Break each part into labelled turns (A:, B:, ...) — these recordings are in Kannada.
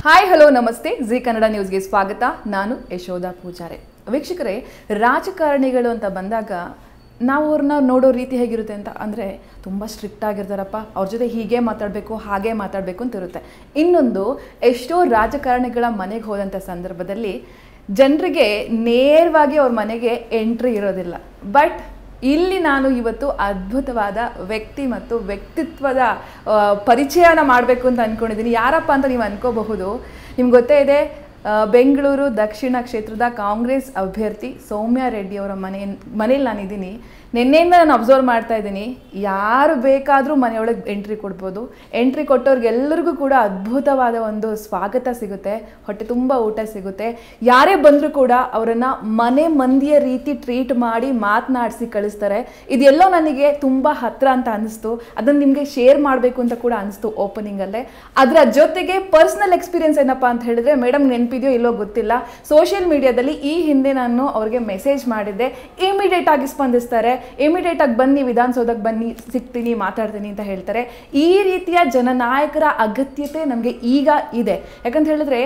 A: ಹಾಯ್ ಹಲೋ ನಮಸ್ತೆ ಜಿ ಕನ್ನಡ ನ್ಯೂಸ್ಗೆ ಸ್ವಾಗತ ನಾನು ಯಶೋಧ ಪೂಜಾರೆ ವೀಕ್ಷಕರೇ ರಾಜಕಾರಣಿಗಳು ಅಂತ ಬಂದಾಗ ನಾವು ಅವ್ರನ್ನ ನೋಡೋ ರೀತಿ ಹೇಗಿರುತ್ತೆ ಅಂತ ಅಂದರೆ ತುಂಬ ಸ್ಟ್ರಿಕ್ಟ್ ಆಗಿರ್ತಾರಪ್ಪ ಅವ್ರ ಜೊತೆ ಹೀಗೆ ಮಾತಾಡಬೇಕು ಹಾಗೆ ಮಾತಾಡಬೇಕು ಅಂತ ಇರುತ್ತೆ ಇನ್ನೊಂದು ಎಷ್ಟೋ ರಾಜಕಾರಣಿಗಳ ಮನೆಗೆ ಹೋದಂಥ ಸಂದರ್ಭದಲ್ಲಿ ಜನರಿಗೆ ನೇರವಾಗಿ ಅವ್ರ ಮನೆಗೆ ಎಂಟ್ರಿ ಇರೋದಿಲ್ಲ ಬಟ್ ಇಲ್ಲಿ ನಾನು ಇವತ್ತು ಅದ್ಭುತವಾದ ವ್ಯಕ್ತಿ ಮತ್ತು ವ್ಯಕ್ತಿತ್ವದ ಆ, ಪರಿಚಯನ ಮಾಡಬೇಕು ಅಂತ ಅಂದ್ಕೊಂಡಿದ್ದೀನಿ ಯಾರಪ್ಪ ಅಂತ ನೀವು ಅನ್ಕೋಬಹುದು ನಿಮ್ಗೆ ಗೊತ್ತೇ ಇದೆ ಆ, ಬೆಂಗಳೂರು ದಕ್ಷಿಣ ಕ್ಷೇತ್ರದ ಕಾಂಗ್ರೆಸ್ ಅಭ್ಯರ್ಥಿ ಸೌಮ್ಯ ರೆಡ್ಡಿ ಅವರ ಮನೆ ಮನೇಲಿ ನಾನಿದ್ದೀನಿ ನಿನ್ನೆಯಿಂದ ನಾನು ಅಬ್ಸರ್ವ್ ಮಾಡ್ತಾ ಇದ್ದೀನಿ ಯಾರು ಬೇಕಾದರೂ ಮನೆಯೊಳಗೆ ಎಂಟ್ರಿ ಕೊಡ್ಬೋದು ಎಂಟ್ರಿ ಕೊಟ್ಟವ್ರಿಗೆಲ್ಲರಿಗೂ ಕೂಡ ಅದ್ಭುತವಾದ ಒಂದು ಸ್ವಾಗತ ಸಿಗುತ್ತೆ ಹೊಟ್ಟೆ ತುಂಬ ಊಟ ಸಿಗುತ್ತೆ ಯಾರೇ ಬಂದರೂ ಕೂಡ ಅವರನ್ನು ಮನೆ ಮಂದಿಯ ರೀತಿ ಟ್ರೀಟ್ ಮಾಡಿ ಮಾತನಾಡಿಸಿ ಕಳಿಸ್ತಾರೆ ಇದೆಲ್ಲೋ ನನಗೆ ತುಂಬ ಹತ್ರ ಅಂತ ಅನಿಸ್ತು ಅದನ್ನು ನಿಮಗೆ ಶೇರ್ ಮಾಡಬೇಕು ಅಂತ ಕೂಡ ಅನಿಸ್ತು ಓಪನಿಂಗಲ್ಲೇ ಅದರ ಜೊತೆಗೆ ಪರ್ಸ್ನಲ್ ಎಕ್ಸ್ಪೀರಿಯನ್ಸ್ ಏನಪ್ಪ ಅಂತ ಹೇಳಿದ್ರೆ ಮೇಡಮ್ ನೆನಪಿದೆಯೋ ಇಲ್ಲೋ ಗೊತ್ತಿಲ್ಲ ಸೋಷಿಯಲ್ ಮೀಡಿಯಾದಲ್ಲಿ ಈ ಹಿಂದೆ ನಾನು ಅವ್ರಿಗೆ ಮೆಸೇಜ್ ಮಾಡಿದ್ದೆ ಇಮಿಡಿಯೇಟ್ ಆಗಿ ಸ್ಪಂದಿಸ್ತಾರೆ ಇಮಿಡಿಯೇಟ್ ಆಗಿ ಬನ್ನಿ ವಿಧಾನಸೌಧಕ್ಕೆ ಬನ್ನಿ ಸಿಗ್ತೀನಿ ಮಾತಾಡ್ತೀನಿ ಅಂತ ಹೇಳ್ತಾರೆ ಈ ರೀತಿಯ ಜನನಾಯಕರ ಅಗತ್ಯತೆ ನಮಗೆ ಈಗ ಇದೆ ಯಾಕಂತ ಹೇಳಿದ್ರೆ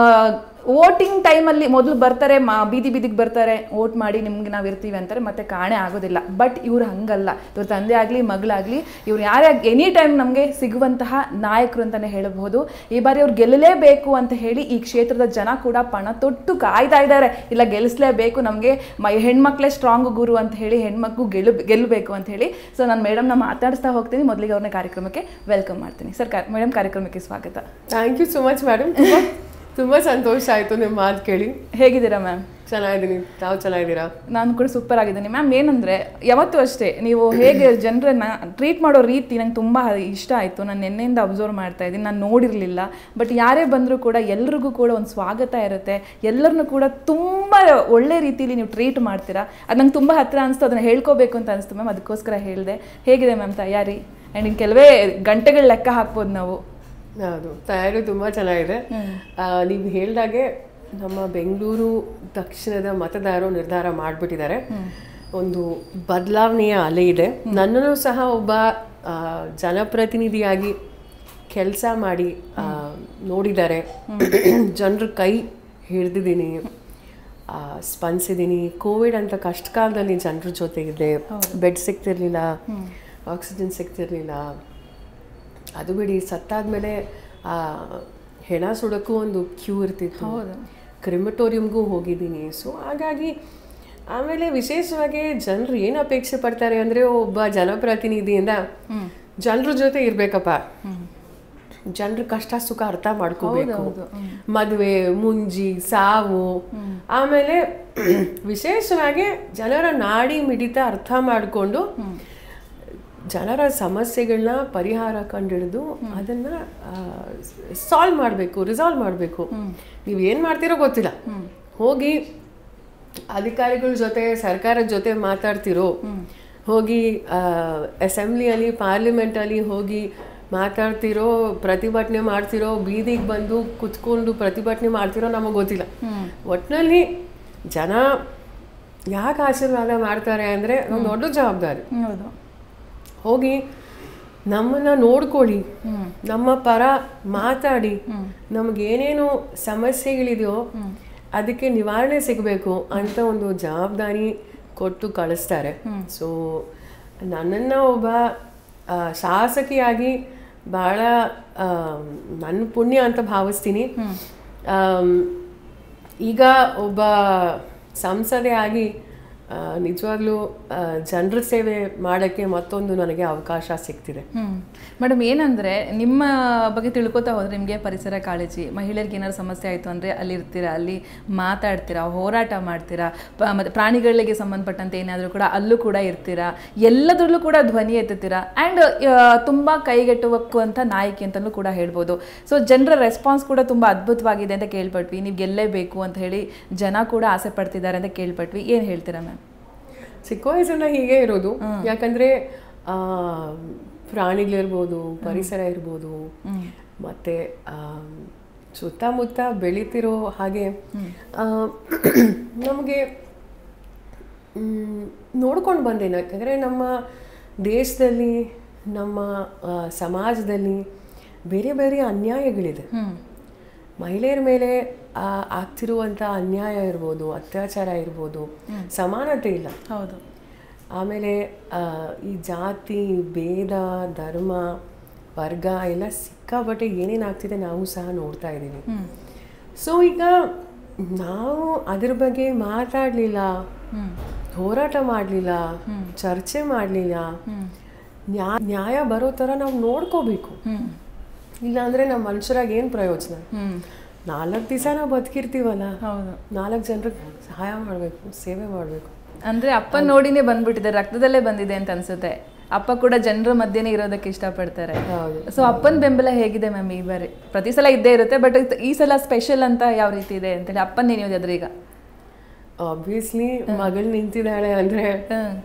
A: ವೋಟಿಂಗ್ ಟೈಮಲ್ಲಿ ಮೊದಲು ಬರ್ತಾರೆ ಮಾ ಬೀದಿ ಬೀದಿಗೆ ಬರ್ತಾರೆ ವೋಟ್ ಮಾಡಿ ನಿಮ್ಗೆ ನಾವು ಇರ್ತೀವಿ ಅಂತಾರೆ ಮತ್ತೆ ಕಾಣೆ ಆಗೋದಿಲ್ಲ ಬಟ್ ಇವ್ರು ಹಂಗಲ್ಲ ಇವ್ರ ತಂದೆ ಆಗಲಿ ಮಗಳಾಗಲಿ ಇವ್ರು ಯಾರೇ ಎನಿ ಟೈಮ್ ನಮಗೆ ಸಿಗುವಂತಹ ನಾಯಕರು ಅಂತಲೇ ಹೇಳಬಹುದು ಈ ಬಾರಿ ಅವ್ರು ಗೆಲ್ಲಲೇಬೇಕು ಅಂತ ಹೇಳಿ ಈ ಕ್ಷೇತ್ರದ ಜನ ಕೂಡ ಪಣ ತೊಟ್ಟು ಕಾಯ್ತಾ ಇದ್ದಾರೆ ಇಲ್ಲ ಗೆಲ್ಲಿಸ್ಲೇಬೇಕು ನಮಗೆ ಮ ಹೆಣ್ಮಕ್ಳೇ ಸ್ಟ್ರಾಂಗ್ ಗುರು ಅಂತ ಹೇಳಿ ಹೆಣ್ಮಕ್ಳು ಗೆಲ್ಲು ಗೆಲ್ಲಬೇಕು ಅಂತ ಹೇಳಿ ಸೊ ನಾನು ಮೇಡಮ್ನ ಮಾತಾಡಿಸ್ತಾ ಹೋಗ್ತೀನಿ ಮೊದಲಿಗೆ ಅವ್ರನ್ನ ಕಾರ್ಯಕ್ರಮಕ್ಕೆ ವೆಲ್ಕಮ್ ಮಾಡ್ತೀನಿ ಸರ್ ಮೇಡಮ್ ಕಾರ್ಯಕ್ರಮಕ್ಕೆ ಸ್ವಾಗತ
B: thank you so much madam ತುಂಬ ತುಂಬ ಸಂತೋಷ ಆಯಿತು ನಿಮ್ಮ ಮಾತು ಕೇಳಿ
A: ಹೇಗಿದ್ದೀರಾ ಮ್ಯಾಮ್
B: ಚೆನ್ನಾಗಿದ್ದೀನಿ ತಾವು ಚೆನ್ನಾಗಿದ್ದೀರಾ
A: ನಾನು ಕೂಡ ಸೂಪರ್ ಆಗಿದ್ದೀನಿ ಮ್ಯಾಮ್ ಏನಂದರೆ ಯಾವತ್ತೂ ಅಷ್ಟೇ ನೀವು ಹೇಗೆ ಜನರನ್ನ ಟ್ರೀಟ್ ಮಾಡೋ ರೀತಿ ನಂಗೆ ತುಂಬ ಇಷ್ಟ ಆಯಿತು ನಾನು ನಿನ್ನೆಯಿಂದ ಅಬ್ಸರ್ವ್ ಮಾಡ್ತಾ ಇದ್ದೀನಿ ನಾನು ನೋಡಿರಲಿಲ್ಲ ಬಟ್ ಯಾರೇ ಬಂದರೂ ಕೂಡ ಎಲ್ರಿಗೂ ಕೂಡ ಒಂದು ಸ್ವಾಗತ ಇರುತ್ತೆ ಎಲ್ಲರನ್ನೂ ಕೂಡ ತುಂಬ ಒಳ್ಳೆ ರೀತಿಲಿ ನೀವು ಟ್ರೀಟ್ ಮಾಡ್ತೀರಾ ಅದು ನಂಗೆ ತುಂಬ ಹತ್ತಿರ ಅನಿಸ್ತು ಅದನ್ನು ಹೇಳ್ಕೋಬೇಕು ಅಂತ ಅನಿಸ್ತು ಮ್ಯಾಮ್ ಅದಕ್ಕೋಸ್ಕರ ಹೇಳಿದೆ ಹೇಗಿದೆ ಮ್ಯಾಮ್ ತಯಾರಿ ಆ್ಯಂಡ್ ಇನ್ನು ಕೆಲವೇ ಗಂಟೆಗಳ ಲೆಕ್ಕ ಹಾಕ್ಬೋದು ನಾವು
B: ಹೌದು ತಯಾರಿ ತುಂಬ ಚೆನ್ನಾಗಿದೆ ನೀವು ಹೇಳ್ದಾಗೆ ನಮ್ಮ ಬೆಂಗಳೂರು ದಕ್ಷಿಣದ ಮತದಾರರು ನಿರ್ಧಾರ ಮಾಡಿಬಿಟ್ಟಿದ್ದಾರೆ ಒಂದು ಬದಲಾವಣೆಯ ಅಲೆ ಇದೆ ನನ್ನನ್ನು ಸಹ ಒಬ್ಬ ಆ, ಜನಪ್ರತಿನಿಧಿಯಾಗಿ ಕೆಲಸ ಮಾಡಿ ಆ, ನೋಡಿದ್ದಾರೆ ಜನರ ಕೈ ಹಿಡ್ದಿದ್ದೀನಿ ಆ, ಸ್ಪಂದಿಸಿದ್ದೀನಿ ಕೋವಿಡ್ ಅಂತ ಕಷ್ಟ ಕಾಲದಲ್ಲಿ ಜನರ ಜೊತೆ ಇದೆ ಬೆಡ್ ಸಿಗ್ತಿರ್ಲಿಲ್ಲ ಆಕ್ಸಿಜನ್ ಸಿಗ್ತಿರ್ಲಿಲ್ಲ ಅದು ಬಿಡಿ ಸತ್ತಾದ್ಮೇಲೆ ಆ ಹೆಣ ಸುಡಕ್ಕೂ ಒಂದು ಕ್ಯೂ ಇರ್ತಿತ್ತು ಕ್ರಿಮಟೋರಿಯಂಗೂ ಹೋಗಿದ್ದೀನಿ ಸೊ ಹಾಗಾಗಿ ಆಮೇಲೆ ವಿಶೇಷವಾಗಿ ಜನರು ಏನು ಅಪೇಕ್ಷೆ ಪಡ್ತಾರೆ ಅಂದರೆ ಒಬ್ಬ ಜನಪ್ರತಿನಿಧಿಯಿಂದ ಜನರ ಜೊತೆ ಇರಬೇಕಪ್ಪ ಜನರ ಕಷ್ಟ ಸುಖ ಅರ್ಥ ಮಾಡ್ಕೋಬೇಕು ಮದುವೆ ಮುಂಜಿ ಸಾವು ಆಮೇಲೆ ವಿಶೇಷವಾಗಿ ಜನರ ನಾಡಿ ಮಿಡಿತ ಅರ್ಥ ಮಾಡಿಕೊಂಡು ಜನರ ಸಮಸ್ಯೆಗಳನ್ನ ಪರಿಹಾರ ಕಂಡಿಡಿದು ಅದನ್ನ ಸಾಲ್ವ್ ಮಾಡಬೇಕು ರಿಸಾಲ್ವ್ ಮಾಡಬೇಕು ನೀವು ಏನು ಮಾಡ್ತೀರೋ ಗೊತ್ತಿಲ್ಲ ಹೋಗಿ ಅಧಿಕಾರಿಗಳ ಜೊತೆ ಸರ್ಕಾರದ ಜೊತೆ ಮಾತಾಡ್ತಿರೋ ಹೋಗಿ ಅಸೆಂಬ್ಲಿಯಲ್ಲಿ ಪಾರ್ಲಿಮೆಂಟಲ್ಲಿ ಹೋಗಿ ಮಾತಾಡ್ತಿರೋ ಪ್ರತಿಭಟನೆ ಮಾಡ್ತಿರೋ ಬೀದಿಗೆ ಬಂದು ಕುತ್ಕೊಂಡು ಪ್ರತಿಭಟನೆ ಮಾಡ್ತಿರೋ ನಮಗೆ ಗೊತ್ತಿಲ್ಲ ಒಟ್ಟಿನಲ್ಲಿ ಜನ ಯಾಕೆ ಆಶೀರ್ವಾದ ಮಾಡ್ತಾರೆ ಅಂದರೆ ಒಂದು ದೊಡ್ಡ ಜವಾಬ್ದಾರಿ
A: ಹೌದು
B: ಹೋಗಿ ನಮ್ಮನ್ನ ನೋಡ್ಕೊಳ್ಳಿ ನಮ್ಮ ಪರ ಮಾತಾಡಿ ನಮಗೇನೇನು ಸಮಸ್ಯೆಗಳಿದೆಯೋ ಅದಕ್ಕೆ ನಿವಾರಣೆ ಸಿಗಬೇಕು ಅಂತ ಒಂದು ಜವಾಬ್ದಾರಿ ಕೊಟ್ಟು ಕಳಿಸ್ತಾರೆ ಸೊ ನನ್ನನ್ನು ಒಬ್ಬ ಆ, ಶಾಸಕಿಯಾಗಿ ಭಾಳ ಆ, ನನ್ನ ಪುಣ್ಯ ಅಂತ ಭಾವಿಸ್ತೀನಿ ಆಮ್, ಈಗ ಒಬ್ಬ ಸಂಸದೆ ಆಗಿ ಆ, ನಿಜವಾಗ್ಲೂ ಜನರ ಸೇವೆ ಮಾಡೋಕ್ಕೆ ಮತ್ತೊಂದು ನನಗೆ ಅವಕಾಶ ಸಿಗ್ತಿದೆ
A: ಹ್ಮ್ ಮೇಡಮ್ ಏನಂದ್ರೆ ನಿಮ್ಮ ಬಗ್ಗೆ ತಿಳ್ಕೊತಾ ಹೋದ್ರೆ ನಿಮಗೆ ಪರಿಸರ ಕಾಳಜಿ ಮಹಿಳೆಯರಿಗೆ ಏನಾದ್ರು ಸಮಸ್ಯೆ ಆಯಿತು ಅಂದರೆ ಅಲ್ಲಿ ಇರ್ತೀರಾ ಅಲ್ಲಿ ಮಾತಾಡ್ತೀರಾ ಹೋರಾಟ ಮಾಡ್ತೀರಾ ಪ- ಮತ್ತೆ ಪ್ರಾಣಿಗಳಿಗೆ ಸಂಬಂಧಪಟ್ಟಂತೆ ಏನಾದರೂ ಕೂಡ ಅಲ್ಲೂ ಕೂಡ ಇರ್ತೀರಾ ಎಲ್ಲದರಲ್ಲೂ ಕೂಡ ಧ್ವನಿ ಎತ್ತುತ್ತೀರಾ ಆ್ಯಂಡ್ ತುಂಬ ಕೈಗೆಟುವಕ್ಕುವಂಥ ನಾಯಕಿ ಅಂತಲೂ ಕೂಡ ಹೇಳ್ಬೋದು ಸೊ ಜನರ ರೆಸ್ಪಾನ್ಸ್ ಕೂಡ ತುಂಬ ಅದ್ಭುತವಾಗಿದೆ ಅಂತ ಕೇಳ್ಪಟ್ವಿ ನೀವು ಗೆಲ್ಲೇಬೇಕು ಅಂತ ಹೇಳಿ ಜನ ಕೂಡ ಆಸೆ ಪಡ್ತಿದ್ದಾರೆ ಅಂತ ಕೇಳ್ಪಟ್ವಿ ಏನು ಹೇಳ್ತೀರಾ ಮ್ಯಾಮ್
B: ಚಿಕ್ಕ ವಯಸ್ಸಿನ ಹೀಗೆ ಇರೋದು ಯಾಕಂದ್ರೆ ಆ, ಪ್ರಾಣಿಗಳಿರ್ಬೋದು ಪರಿಸರ ಇರ್ಬೋದು ಮತ್ತೆ ಆ, ಸುತ್ತಮುತ್ತ ಬೆಳೀತಿರೋ ಹಾಗೆ ಆ, ನಮಗೆ ನೋಡ್ಕೊಂಡು ಬಂದೇನು ಯಾಕಂದರೆ ನಮ್ಮ ದೇಶದಲ್ಲಿ ನಮ್ಮ ಆ, ಸಮಾಜದಲ್ಲಿ ಬೇರೆ ಬೇರೆ ಅನ್ಯಾಯಗಳಿದೆ ಮಹಿಳೆಯರ ಮೇಲೆ ಆ, ಆಗ್ತಿರುವಂಥ ಅನ್ಯಾಯ ಇರ್ಬೋದು ಅತ್ಯಾಚಾರ ಇರ್ಬೋದು ಸಮಾನತೆ ಇಲ್ಲ
A: ಹೌದು
B: ಆಮೇಲೆ ಆ, ಈ ಜಾತಿ ಭೇದ ಧರ್ಮ ವರ್ಗ ಎಲ್ಲ ಸಿಕ್ಕಾಪಟ್ಟೆ ಏನೇನು ಆಗ್ತಿದೆ ನಾವು ಸಹ ನೋಡ್ತಾ ಇದ್ದೀವಿ
A: ಹ್ಮ್
B: ಸೊ ಈಗ ನಾವು ಅದ್ರ ಬಗ್ಗೆ ಮಾತಾಡಲಿಲ್ಲ
A: ಹ್ಮ್
B: ಹೋರಾಟ ಮಾಡಲಿಲ್ಲ ಚರ್ಚೆ ಮಾಡಲಿಲ್ಲ
A: ಹ್ಮ್
B: ನ್ಯಾಯ ನ್ಯಾಯ ಬರೋ ಥರ ನಾವು ನೋಡ್ಕೋಬೇಕು
A: ಹ್ಮ್
B: ಇಲ್ಲಾಂದರೆ ನಮ್ಮ ಮನುಷ್ಯರಾಗ ಏನು ಪ್ರಯೋಜನ
A: ಹ್ಮ್
B: ನಾಲ್ಕು ದಿವಸ ನಾವು ಬದುಕಿರ್ತೀವಲ್ಲ
A: ಹೌದು
B: ನಾಲ್ಕು ಜನರಿಗೆ ಸಹಾಯ ಮಾಡಬೇಕು ಸೇವೆ ಮಾಡಬೇಕು
A: ಅಂದ್ರೆ ಅಪ್ಪ ನೋಡಿನೇ ಬಂದ್ಬಿಟ್ಟಿದೆ ರಕ್ತದಲ್ಲೇ ಬಂದಿದೆ ಅಂತ ಅನ್ಸುತ್ತೆ ಅಪ್ಪ ಕೂಡ ಜನರ ಮಧ್ಯೆನೇ ಇರೋದಕ್ಕೆ ಇಷ್ಟಪಡ್ತಾರೆ
B: ಹೌದು
A: ಸೊ ಅಪ್ಪನ ಬೆಂಬಲ ಹೇಗಿದೆ ಮ್ಯಾಮ್ ಈ ಬಾರಿ ಪ್ರತಿ ಸಲ ಇದ್ದೇ ಇರುತ್ತೆ ಬಟ್ ಈ ಸಲ ಸ್ಪೆಷಲ್ ಅಂತ ಯಾವ ರೀತಿ ಇದೆ ಅಂತೇಳಿ ಅಪ್ಪನ ನೀವು ಅದ್ರ ಈಗ
B: ಆಬ್ವಿಯಸ್ಲಿ ಮಗಳು ನಿಂತಿದ್ದಾಳೆ ಅಂದರೆ
A: ಹ್ಮ್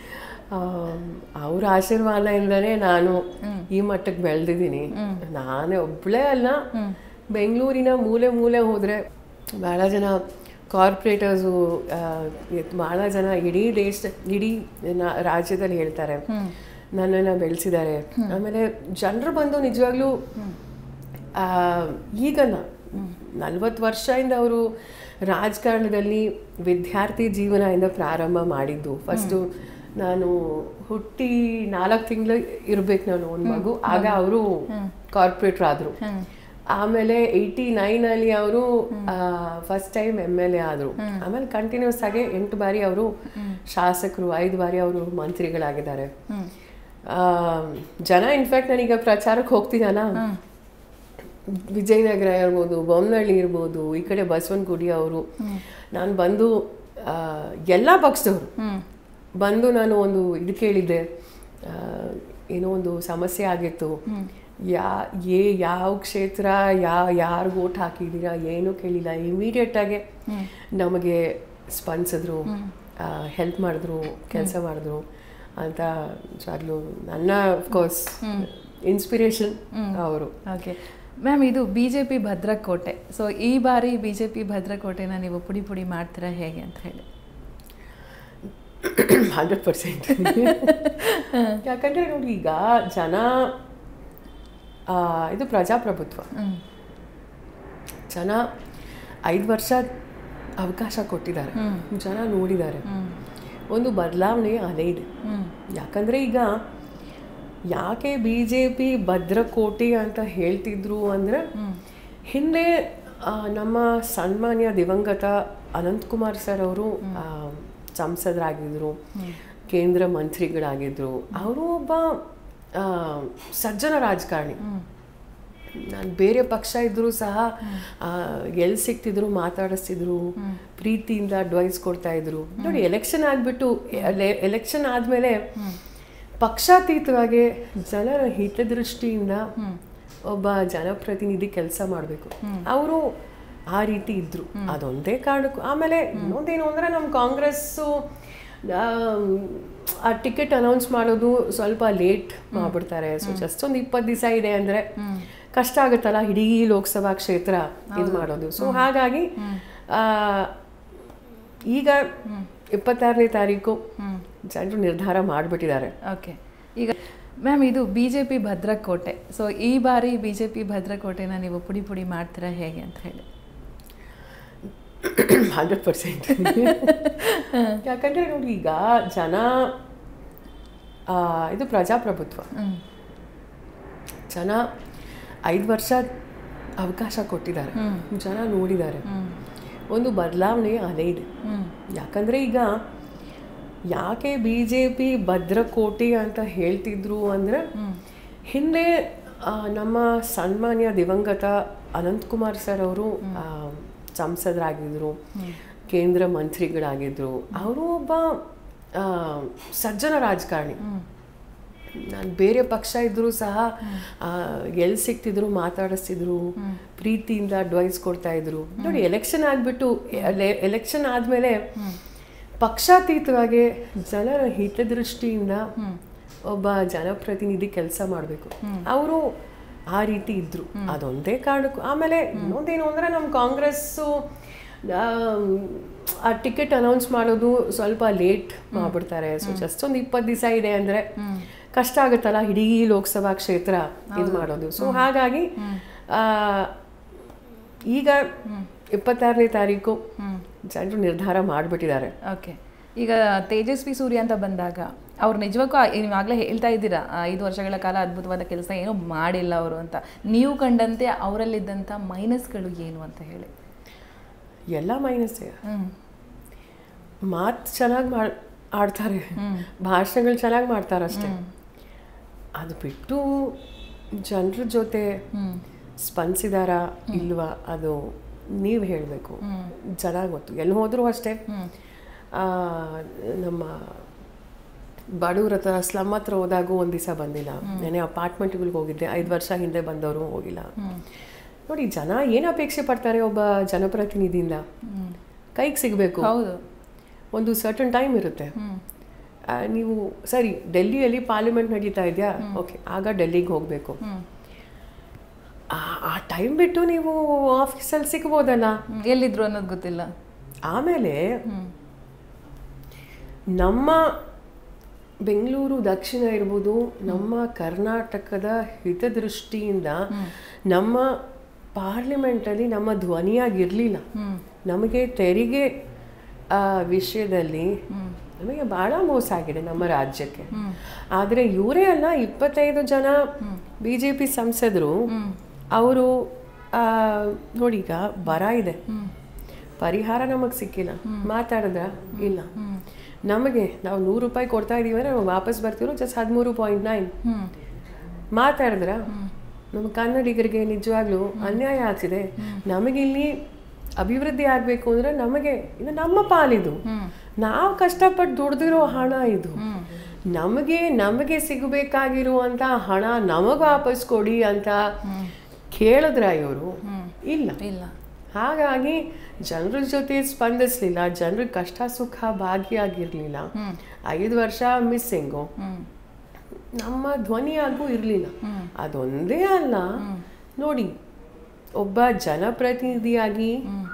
B: ಅವ್ರ ಆಶೀರ್ವಾದದಿಂದನೇ ನಾನು ಈ ಮಟ್ಟಕ್ಕೆ ಬೆಳೆದಿದ್ದೀನಿ ನಾನೇ ಒಬ್ಬಳೇ ಅಲ್ಲ ಬೆಂಗಳೂರಿನ ಮೂಲೆ ಮೂಲೆ ಹೋದರೆ ಭಾಳ ಜನ ಕಾರ್ಪೊರೇಟರ್ಸು ಭಾಳ ಜನ ಇಡೀ ದೇಶ ಇಡೀ ನ- ರಾಜ್ಯದಲ್ಲಿ ಹೇಳ್ತಾರೆ ನನ್ನನ್ನು ಬೆಳೆಸಿದ್ದಾರೆ ಆಮೇಲೆ ಜನರು ಬಂದು ನಿಜವಾಗ್ಲೂ ಆ, ಈಗಲ್ಲ ನಲ್ವತ್ತು ವರ್ಷದಿಂದ ಅವರು ರಾಜಕಾರಣದಲ್ಲಿ ವಿದ್ಯಾರ್ಥಿ ಜೀವನದಿಂದ ಪ್ರಾರಂಭ ಮಾಡಿದ್ದು ಫಸ್ಟು ನಾನು ಹುಟ್ಟಿ ನಾಲ್ಕು ತಿಂಗಳು ಇರ್ಬೇಕು ನಾನು ಒಂದು ಮಗು ಆಗ ಅವರು ಕಾರ್ಪೊರೇಟರ್ ಆದರು ಆಮೇಲೆ ಏಯ್ಟಿ ನೈನಲ್ಲಿ ಅವರು first time M L A ಆದರು ಆಮೇಲೆ ಕಂಟಿನ್ಯೂಸ್ ಆಗಿ ಎಂಟು ಬಾರಿ ಅವರು ಶಾಸಕರು ಐದು ಬಾರಿ ಅವರು ಮಂತ್ರಿಗಳಾಗಿದ್ದಾರೆ ಆ, ಜನ ಇನ್ಫ್ಯಾಕ್ಟ್ ನಾನೀಗ ಪ್ರಚಾರಕ್ಕೆ ಹೋಗ್ತಿದ್ದಾನ ವಿಜಯನಗರ ಇರ್ಬೋದು ಬೊಮ್ಮನಹಳ್ಳಿ ಇರ್ಬೋದು ಈ ಕಡೆ ಬಸವನಗುಡಿ ಅವರು ನಾನು ಬಂದು ಆ, ಎಲ್ಲ ಪಕ್ಷದವರು
A: ಹ್ಮ್
B: ಬಂದು ನಾನು ಒಂದು ಇದು ಕೇಳಿದ್ದೆ ಆ, ಏನೋ ಒಂದು ಸಮಸ್ಯೆ ಆಗಿತ್ತು ಯಾ ಏ ಯಾವ ಕ್ಷೇತ್ರ ಯಾ ಯಾರಿಗೆ ಓಟ್ ಹಾಕಿದ್ದೀರಾ ಏನೂ ಕೇಳಿಲ್ಲ ಇಮಿಡಿಯೇಟ್ ಆಗಿ ನಮಗೆ ಸ್ಪಂದಿಸಿದ್ರು ಹೆಲ್ಪ್ ಮಾಡಿದ್ರು ಕೆಲಸ ಮಾಡಿದ್ರು ಅಂತ ನಿಜವಾಗ್ಲೂ ನನ್ನ ಅಫ್ಕೋರ್ಸ್ ಇನ್ಸ್ಪಿರೇಷನ್ ಅವರು
A: ಓಕೆ ಮ್ಯಾಮ್ ಇದು ಬಿ ಜೆ ಪಿ ಭದ್ರಕೋಟೆ ಸೊ ಈ ಬಾರಿ ಬಿ ಜೆ ಪಿ ಭದ್ರಕೋಟೆನ ನೀವು ಪುಡಿ ಪುಡಿ ಮಾಡ್ತೀರಾ ಹೇಗೆ ಅಂತ ಹೇಳಿ
B: ಹಂಡ್ರೆಡ್ ಪರ್ಸೆಂಟ್ ಯಾಕಂದರೆ ನೋಡಿ ಈಗ ಜನ ಆ, ಇದು ಪ್ರಜಾಪ್ರಭುತ್ವ
A: ಹ್ಮ್
B: ಜನ ಐದು ವರ್ಷ ಅವಕಾಶ ಕೊಟ್ಟಿದ್ದಾರೆ ಜನ ನೋಡಿದ್ದಾರೆ
A: ಹ್ಮ್
B: ಒಂದು ಬದಲಾವಣೆ ಅಲೆ ಇದೆ
A: ಹ್ಮ್
B: ಯಾಕಂದರೆ ಈಗ ಯಾಕೆ ಬಿ ಜೆ ಪಿ ಭದ್ರಕೋಟೆ ಅಂತ ಹೇಳ್ತಿದ್ರು ಅಂದರೆ ಹಿಂದೆ ಆ, ನಮ್ಮ ಸನ್ಮಾನ್ಯ ದಿವಂಗತ ಅನಂತಕುಮಾರ್ ಸರ್ ಅವರು ಆ, ಸಂಸದರಾಗಿದ್ದರು ಕೇಂದ್ರ ಮಂತ್ರಿಗಳಾಗಿದ್ದರು ಅವರು ಒಬ್ಬ ಆ, ಸಜ್ಜನ ರಾಜಕಾರಣಿ ನಾನು ಬೇರೆ ಪಕ್ಷ ಇದ್ದರೂ ಸಹ ಎಲ್ಲಿ ಸಿಗ್ತಿದ್ರು ಮಾತಾಡಿಸ್ತಿದ್ರು ಪ್ರೀತಿಯಿಂದ ಅಡ್ವೈಸ್ ಕೊಡ್ತಾ ಇದ್ರು ನೋಡಿ ಎಲೆಕ್ಷನ್ ಆಗಿಬಿಟ್ಟು ಎಲೆಕ್ಷನ್ ಆದಮೇಲೆ ಪಕ್ಷಾತೀತವಾಗಿ ಜನರ ಹಿತದೃಷ್ಟಿಯಿಂದ ಒಬ್ಬ ಜನಪ್ರತಿನಿಧಿ ಕೆಲಸ ಮಾಡಬೇಕು ಅವರು ಆ ರೀತಿ ಇದ್ರು ಅದೊಂದೇ ಕಾರಣಕ್ಕೂ ಆಮೇಲೆ ಇನ್ನೊಂದೇನು ಅಂದರೆ ನಮ್ಮ ಕಾಂಗ್ರೆಸ್ಸು ಆ ಟಿಕೆಟ್ ಅನೌನ್ಸ್ ಮಾಡೋದು ಸ್ವಲ್ಪ ಲೇಟ್ ಮಾಡ್ಬಿಡ್ತಾರೆ ಸೊ ಜಸ್ಟ್ ಒಂದು ಇಪ್ಪತ್ತು ದಿವಸ ಇದೆ ಅಂದರೆ ಕಷ್ಟ ಆಗುತ್ತಲ್ಲ ಇಡೀ ಲೋಕಸಭಾ ಕ್ಷೇತ್ರ ಇದು ಮಾಡೋದು ಸೊ ಹಾಗಾಗಿ ಆ, ಈಗ ಇಪ್ಪತ್ತಾರನೇ ತಾರೀಕು ಜನರು ನಿರ್ಧಾರ ಮಾಡಿಬಿಟ್ಟಿದ್ದಾರೆ
A: ಓಕೆ ಈಗ ಮ್ಯಾಮ್ ಇದು ಬಿ ಜೆ ಪಿ ಭದ್ರಕೋಟೆ ಸೊ ಈ ಬಾರಿ ಬಿ ಜೆ ಪಿ ಭದ್ರಕೋಟೆನ ನೀವು ಪುಡಿ ಪುಡಿ ಮಾಡ್ತೀರಾ ಹೇಗೆ ಅಂತ ಹೇಳಿ
B: ಹಂಡ್ರೆಡ್ ಪರ್ಸೆಂಟ್ ಯಾಕಂದರೆ ನೋಡಿ ಈಗ ಜನ ಆ, ಇದು ಪ್ರಜಾಪ್ರಭುತ್ವ
A: ಹ್ಮ್
B: ಜನ ಐದು ವರ್ಷ ಅವಕಾಶ ಕೊಟ್ಟಿದ್ದಾರೆ ಜನ ನೋಡಿದ್ದಾರೆ
A: ಹ್ಮ್
B: ಒಂದು ಬದಲಾವಣೆ ಅಲೆ ಇದೆ
A: ಹ್ಮ್
B: ಯಾಕಂದರೆ ಈಗ ಯಾಕೆ ಬಿ ಜೆ ಪಿ ಭದ್ರಕೋಟೆ ಅಂತ ಹೇಳ್ತಿದ್ರು ಅಂದರೆ ಹಿಂದೆ ಆ, ನಮ್ಮ ಸನ್ಮಾನ್ಯ ದಿವಂಗತ ಅನಂತಕುಮಾರ್ ಸರ್ ಅವರು ಆ, ಸಂಸದರಾಗಿದ್ದರು ಕೇಂದ್ರ ಮಂತ್ರಿಗಳಾಗಿದ್ದರು ಅವರು ಒಬ್ಬ ಆ, ಸಜ್ಜನ ರಾಜಕಾರಣಿ ನಾನು ಬೇರೆ ಪಕ್ಷ ಇದ್ದರೂ ಸಹ ಎಲ್ಲಿ ಸಿಗ್ತಿದ್ರು ಮಾತಾಡಿಸ್ತಿದ್ರು ಪ್ರೀತಿಯಿಂದ ಅಡ್ವೈಸ್ ಕೊಡ್ತಾ ಇದ್ರು ನೋಡಿ ಎಲೆಕ್ಷನ್ ಆಗಿಬಿಟ್ಟು ಎಲೆಕ್ಷನ್ ಆದಮೇಲೆ ಪಕ್ಷಾತೀತವಾಗಿ ಜನರ ಹಿತದೃಷ್ಟಿಯಿಂದ ಒಬ್ಬ ಜನಪ್ರತಿನಿಧಿ ಕೆಲಸ ಮಾಡಬೇಕು ಅವರು ಆ ರೀತಿ ಇದ್ರು ಅದೊಂದೇ ಕಾರಣಕ್ಕೂ ಆಮೇಲೆ ಇನ್ನೊಂದೇನು ಅಂದರೆ ನಮ್ಮ ಕಾಂಗ್ರೆಸ್ಸು ಆ, ಆ ಟಿಕೆಟ್ ಅನೌನ್ಸ್ ಮಾಡೋದು ಸ್ವಲ್ಪ ಲೇಟ್ ಮಾಡ್ಬಿಡ್ತಾರೆ ಸೊ ಜಸ್ಟ್ ಒಂದು ಇಪ್ಪತ್ತು ದಿವಸ ಇದೆ ಅಂದರೆ ಕಷ್ಟ ಆಗುತ್ತಲ್ಲ ಇಡೀ ಲೋಕಸಭಾ ಕ್ಷೇತ್ರ ಇದು ಮಾಡೋದು ಸೊ ಹಾಗಾಗಿ ಆ, ಈಗ ಇಪ್ಪತ್ತಾರನೇ ತಾರೀಕು
A: ಹ್ಮ್
B: ಜನರು ನಿರ್ಧಾರ ಮಾಡಿಬಿಟ್ಟಿದ್ದಾರೆ
A: ಓಕೆ ಈಗ ತೇಜಸ್ವಿ ಸೂರ್ಯ ಅಂತ ಬಂದಾಗ ಅವ್ರು ನಿಜವಾಗೂ ನೀವಾಗಲೇ ಹೇಳ್ತಾ ಇದ್ದೀರಾ ಆ ಐದು ವರ್ಷಗಳ ಕಾಲ ಅದ್ಭುತವಾದ ಕೆಲಸ ಏನೂ ಮಾಡಿಲ್ಲ ಅವರು ಅಂತ ನೀವು ಕಂಡಂತೆ ಅವರಲ್ಲಿದ್ದಂಥ ಮೈನಸ್ಗಳು ಏನು ಅಂತ ಹೇಳಿ
B: ಎಲ್ಲ ಮೈನಸ್ಸೇ
A: ಹ್ಮ್
B: ಮಾತು ಚೆನ್ನಾಗಿ ಮಾಡ್ ಆಡ್ತಾರೆ ಭಾಷಣಗಳು ಚೆನ್ನಾಗಿ ಮಾಡ್ತಾರೆ ಅಷ್ಟೇ ಅದು ಬಿಟ್ಟು ಜನರ ಜೊತೆ
A: ಹ್ಮ್
B: ಸ್ಪಂದಿಸಿದಾರಾ ಇಲ್ವಾ ಅದು ನೀವು ಹೇಳಬೇಕು ಚೆನ್ನಾಗಿ ಗೊತ್ತು ಎಲ್ಲಿ ಹೋದರೂ ಅಷ್ಟೇ
A: ಹ್ಮ್
B: ಆ, ನಮ್ಮ ಬಡವ್ರ ಹತ್ರ ಸ್ಲಮ್ ಹತ್ರ ಹೋದಾಗೂ ಒಂದು ದಿವಸ ಬಂದಿಲ್ಲ ನೆನೆ ಅಪಾರ್ಟ್ಮೆಂಟ್ಗಳಿಗೆ ಹೋಗಿದ್ದೆ ಐದು ವರ್ಷ ಹಿಂದೆ ಬಂದವರು ಹೋಗಿಲ್ಲ
A: ಹ್ಮ್
B: ನೋಡಿ ಜನ ಏನು ಅಪೇಕ್ಷೆ ಪಡ್ತಾರೆ ಒಬ್ಬ ಜನಪ್ರತಿನಿಧಿಯಿಂದ
A: ಹ್ಮ್
B: ಕೈಗೆ ಸಿಗಬೇಕು
A: ಹೌದು
B: ಒಂದು ಸರ್ಟನ್ ಟೈಮ್ ಇರುತ್ತೆ
A: ಹ್ಮ್
B: ಆ, ನೀವು ಸರಿ ಡೆಲ್ಲಿಯಲ್ಲಿ ಪಾರ್ಲಿಮೆಂಟ್ ನಡೀತಾ ಇದೆಯಾ ಓಕೆ ಆಗ ಡೆಲ್ಲಿಗೆ ಹೋಗಬೇಕು
A: ಹ್ಮ್
B: ಆ ಟೈಮ್ ಬಿಟ್ಟು ನೀವು ಆಫೀಸಲ್ಲಿ ಸಿಗ್ಬೋದಲ್ಲ
A: ಹ್ಮ್. ಎಲ್ಲಿದ್ರು ಅನ್ನೋದು ಗೊತ್ತಿಲ್ಲ
B: ಆಮೇಲೆ
A: ಹ್ಮ್
B: ನಮ್ಮ ಬೆಂಗಳೂರು ದಕ್ಷಿಣ ಇರ್ಬೋದು ನಮ್ಮ ಕರ್ನಾಟಕದ ಹಿತದೃಷ್ಟಿಯಿಂದ ನಮ್ಮ ಪಾರ್ಲಿಮೆಂಟಲ್ಲಿ ನಮ್ಮ ಧ್ವನಿಯಾಗಿರಲಿಲ್ಲ
A: ಹ್ಮ್
B: ನಮಗೆ ತೆರಿಗೆ ಆ, ವಿಷಯದಲ್ಲಿ
A: ಹ್ಮ್
B: ನಮಗೆ ಭಾಳ ಮೋಸ ಆಗಿದೆ ನಮ್ಮ ರಾಜ್ಯಕ್ಕೆ
A: ಹ್ಮ್
B: ಆದರೆ ಇವರೇ ಅಲ್ಲ ಇಪ್ಪತ್ತೈದು ಜನ ಬಿ ಜೆ ಪಿ ಸಂಸದರು
A: ಹ್ಮ್
B: ಅವರು ನೋಡಿ ಈಗ ಬರ ಇದೆ
A: ಹ್ಮ್
B: ಪರಿಹಾರ ನಮಗೆ ಸಿಕ್ಕಿಲ್ಲ ಮಾತಾಡಿದ್ರ ಇಲ್ಲ
A: ಹ್ಮ್
B: ನಮಗೆ ನಾವು ನೂರು ರೂಪಾಯಿ ಕೊಡ್ತಾ ಇದೀವಿ ಅಂದ್ರೆ ನಾವು ವಾಪಸ್ ಬರ್ತಿರೋ ಜಸ್ಟ್ ಹದಿಮೂರು ಪಾಯಿಂಟ್ ನೈನ್
A: ಹ್ಮ್
B: ಮಾತಾಡಿದ್ರ ನಮ್ಮ ಕನ್ನಡಿಗರಿಗೆ ನಿಜವಾಗ್ಲೂ ಅನ್ಯಾಯ ಆಗ್ತಿದೆ ನಮಗಿಲ್ಲಿ ಅಭಿವೃದ್ಧಿ ಆಗಬೇಕು ಅಂದ್ರೆ ನಮಗೆ ಇದು ನಮ್ಮ ಪಾಲಿದು
A: ಹ್ಮ್
B: ನಾವು ಕಷ್ಟಪಟ್ಟು ದುಡ್ದಿರೋ ಹಣ ಇದು
A: ಹ್ಮ್
B: ನಮಗೆ ನಮಗೆ ಸಿಗಬೇಕಾಗಿರುವಂತ ಹಣ ನಮಗೆ ವಾಪಸ್ ಕೊಡಿ ಅಂತ ಕೇಳಿದ್ರ ಇವರು ಇಲ್ಲ
A: ಇಲ್ಲ
B: ಹಾಗಾಗಿ ಜನರ ಜೊತೆ ಸ್ಪಂದಿಸ್ಲಿಲ್ಲ ಜನರ ಕಷ್ಟ ಸುಖ ಭಾಗಿಯಾಗಿರ್ಲಿಲ್ಲ
A: ಹ್ಮ್
B: ಐದು ವರ್ಷ ಮಿಸ್ಸಿಂಗು
A: ಹ್ಮ್
B: ನಮ್ಮ ಧ್ವನಿಯಾಗೂ ಇರಲಿಲ್ಲ ಅದೊಂದೇ ಅಲ್ಲ ನೋಡಿ ಒಬ್ಬ ಜನಪ್ರತಿನಿಧಿಯಾಗಿ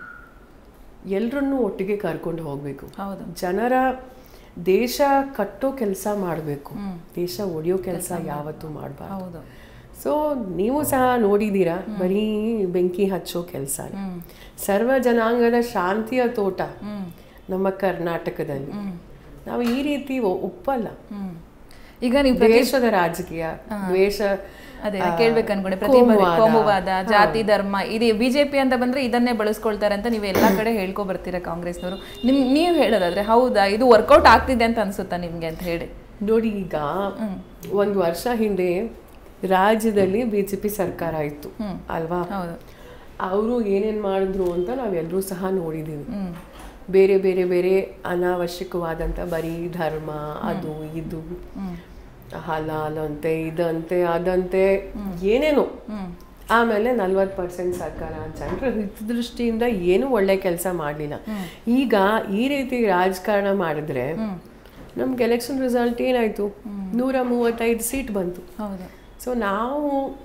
B: ಎಲ್ರನ್ನೂ ಒಟ್ಟಿಗೆ ಕರ್ಕೊಂಡು ಹೋಗಬೇಕು
A: ಹೌದು
B: ಜನರ ದೇಶ ಕಟ್ಟೋ ಕೆಲಸ ಮಾಡಬೇಕು ದೇಶ ಒಡೆಯೋ ಕೆಲಸ ಯಾವತ್ತೂ ಮಾಡಬಾರ್ದು
A: ಹೌದು
B: ಸೊ ನೀವು ಸಹ ನೋಡಿದ್ದೀರಾ ಬರೀ ಬೆಂಕಿ ಹಚ್ಚೋ ಕೆಲಸ ಸರ್ವ ಜನಾಂಗದ ಶಾಂತಿಯ ತೋಟ
A: ಹ್ಮ್
B: ನಮ್ಮ ಕರ್ನಾಟಕದಲ್ಲಿ ನಾವು ಈ ರೀತಿ ಒ- ಒಪ್ಪಲ್ಲ
A: ಹ್ಮ್ ಈಗ ನೀವು ಪ್ರತಿ
B: ದ್ವೇಷದ ರಾಜಕೀಯ ದ್ವೇಷ
A: ಅದೇ
B: ಆ,
A: ಕೇಳ್ಬೇಕು ಅನ್ಕೊಂಡೆ ಪ್ರತಿ ಬಾರಿ
B: ಕೋಮುವಾದ.
A: ಕೋಮುವಾದ ಜಾತಿ ಧರ್ಮ ಇದು ಬಿಜೆಪಿ ಅಂತ ಬಂದ್ರೆ ಇದನ್ನೇ ಬಳಸ್ಕೊಳ್ತಾರೆ ಅಂತ ನೀವು ಎಲ್ಲಾ ಕಡೆ ಹೇಳ್ಕೊ ಬರ್ತೀರಾ ಕಾಂಗ್ರೆಸ್ನವರು ನಿಮ್ ನೀವು ಹೇಳೋದಾದ್ರೆ ಹೌದಾ ಇದು ವರ್ಕೌಟ್ ಆಗ್ತಿದೆ ಅಂತ ಅನ್ಸುತ್ತಾ ನಿಮ್ಗೆ ಅಂತ ಹೇಳಿ
B: ನೋಡಿ ಈಗ ಒಂದು ವರ್ಷ ಹಿಂದೆ ರಾಜ್ಯದಲ್ಲಿ ಬಿಜೆಪಿ ಸರ್ಕಾರ ಇತ್ತು
A: ಹ್ಮ್.
B: ಅಲ್ವಾ
A: ಹೌದು
B: ಅವರು ಏನೇನ್ ಮಾಡಿದ್ರು ಅಂತ ನಾವೆಲ್ಲರೂ ಸಹ ನೋಡಿದ್ದೀವಿ
A: ಹ್ಮ್
B: ಬೇರೆ ಬೇರೆ ಬೇರೆ ಅನಾವಶ್ಯಕವಾದಂಥ ಬರೀ ಧರ್ಮ ಅದು ಇದು
A: ಹ್ಮ್
B: ಹಲಾಲ್ ಅಂತೆ ಇದಂತೆ ಅದಂತೆ ಏನೇನೋ
A: ಹ್ಮ್
B: ಆಮೇಲೆ ನಲ್ವತ್ತು ಪರ್ಸೆಂಟ್ ಸರ್ಕಾರ ಜನರ ಹಿತದೃಷ್ಟಿಯಿಂದ ಏನು ಒಳ್ಳೆ ಕೆಲಸ ಮಾಡಲಿಲ್ಲ ಈಗ ಈ ರೀತಿ ರಾಜಕಾರಣ ಮಾಡಿದ್ರೆ ನಮ್ಗೆ ಎಲೆಕ್ಷನ್ ರಿಸಲ್ಟ್ ಏನಾಯ್ತು ನೂರ ಮೂವತ್ತೈದು ಸೀಟ್ ಬಂತು
A: ಹೌದು
B: ಸೊ ನಾವು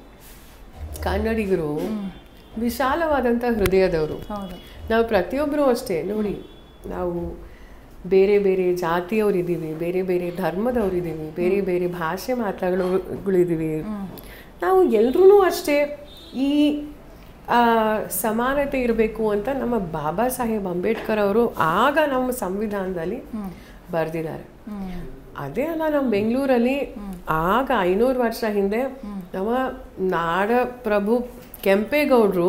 B: ಕನ್ನಡಿಗರು ವಿಶಾಲವಾದಂಥ ಹೃದಯದವರು
A: ಹೌದು
B: ನಾವು ಪ್ರತಿಯೊಬ್ಬರು ಅಷ್ಟೇ ನೋಡಿ ನಾವು ಬೇರೆ ಬೇರೆ ಜಾತಿಯವರಿದ್ದೀವಿ ಬೇರೆ ಬೇರೆ ಧರ್ಮದವರಿದ್ದೀವಿ ಬೇರೆ ಬೇರೆ ಭಾಷೆ ಮಾತಾಡೋಗಳಿದ್ದೀವಿ ನಾವು ಎಲ್ರೂ ಅಷ್ಟೇ ಈ ಆ, ಸಮಾನತೆ ಇರಬೇಕು ಅಂತ ನಮ್ಮ ಬಾಬಾ ಸಾಹೇಬ್ ಅಂಬೇಡ್ಕರ್ ಅವರು ಆಗ ನಮ್ಮ ಸಂವಿಧಾನದಲ್ಲಿ ಬರೆದಿದ್ದಾರೆ
A: ಹ್ಮ್
B: ಅದೇ ಅಲ್ಲ ನಮ್ಮ ಬೆಂಗಳೂರಲ್ಲಿ ಆಗ ಐನೂರು ವರ್ಷ ಹಿಂದೆ ನಮ್ಮ ನಾಡ ಪ್ರಭು ಕೆಂಪೇಗೌಡರು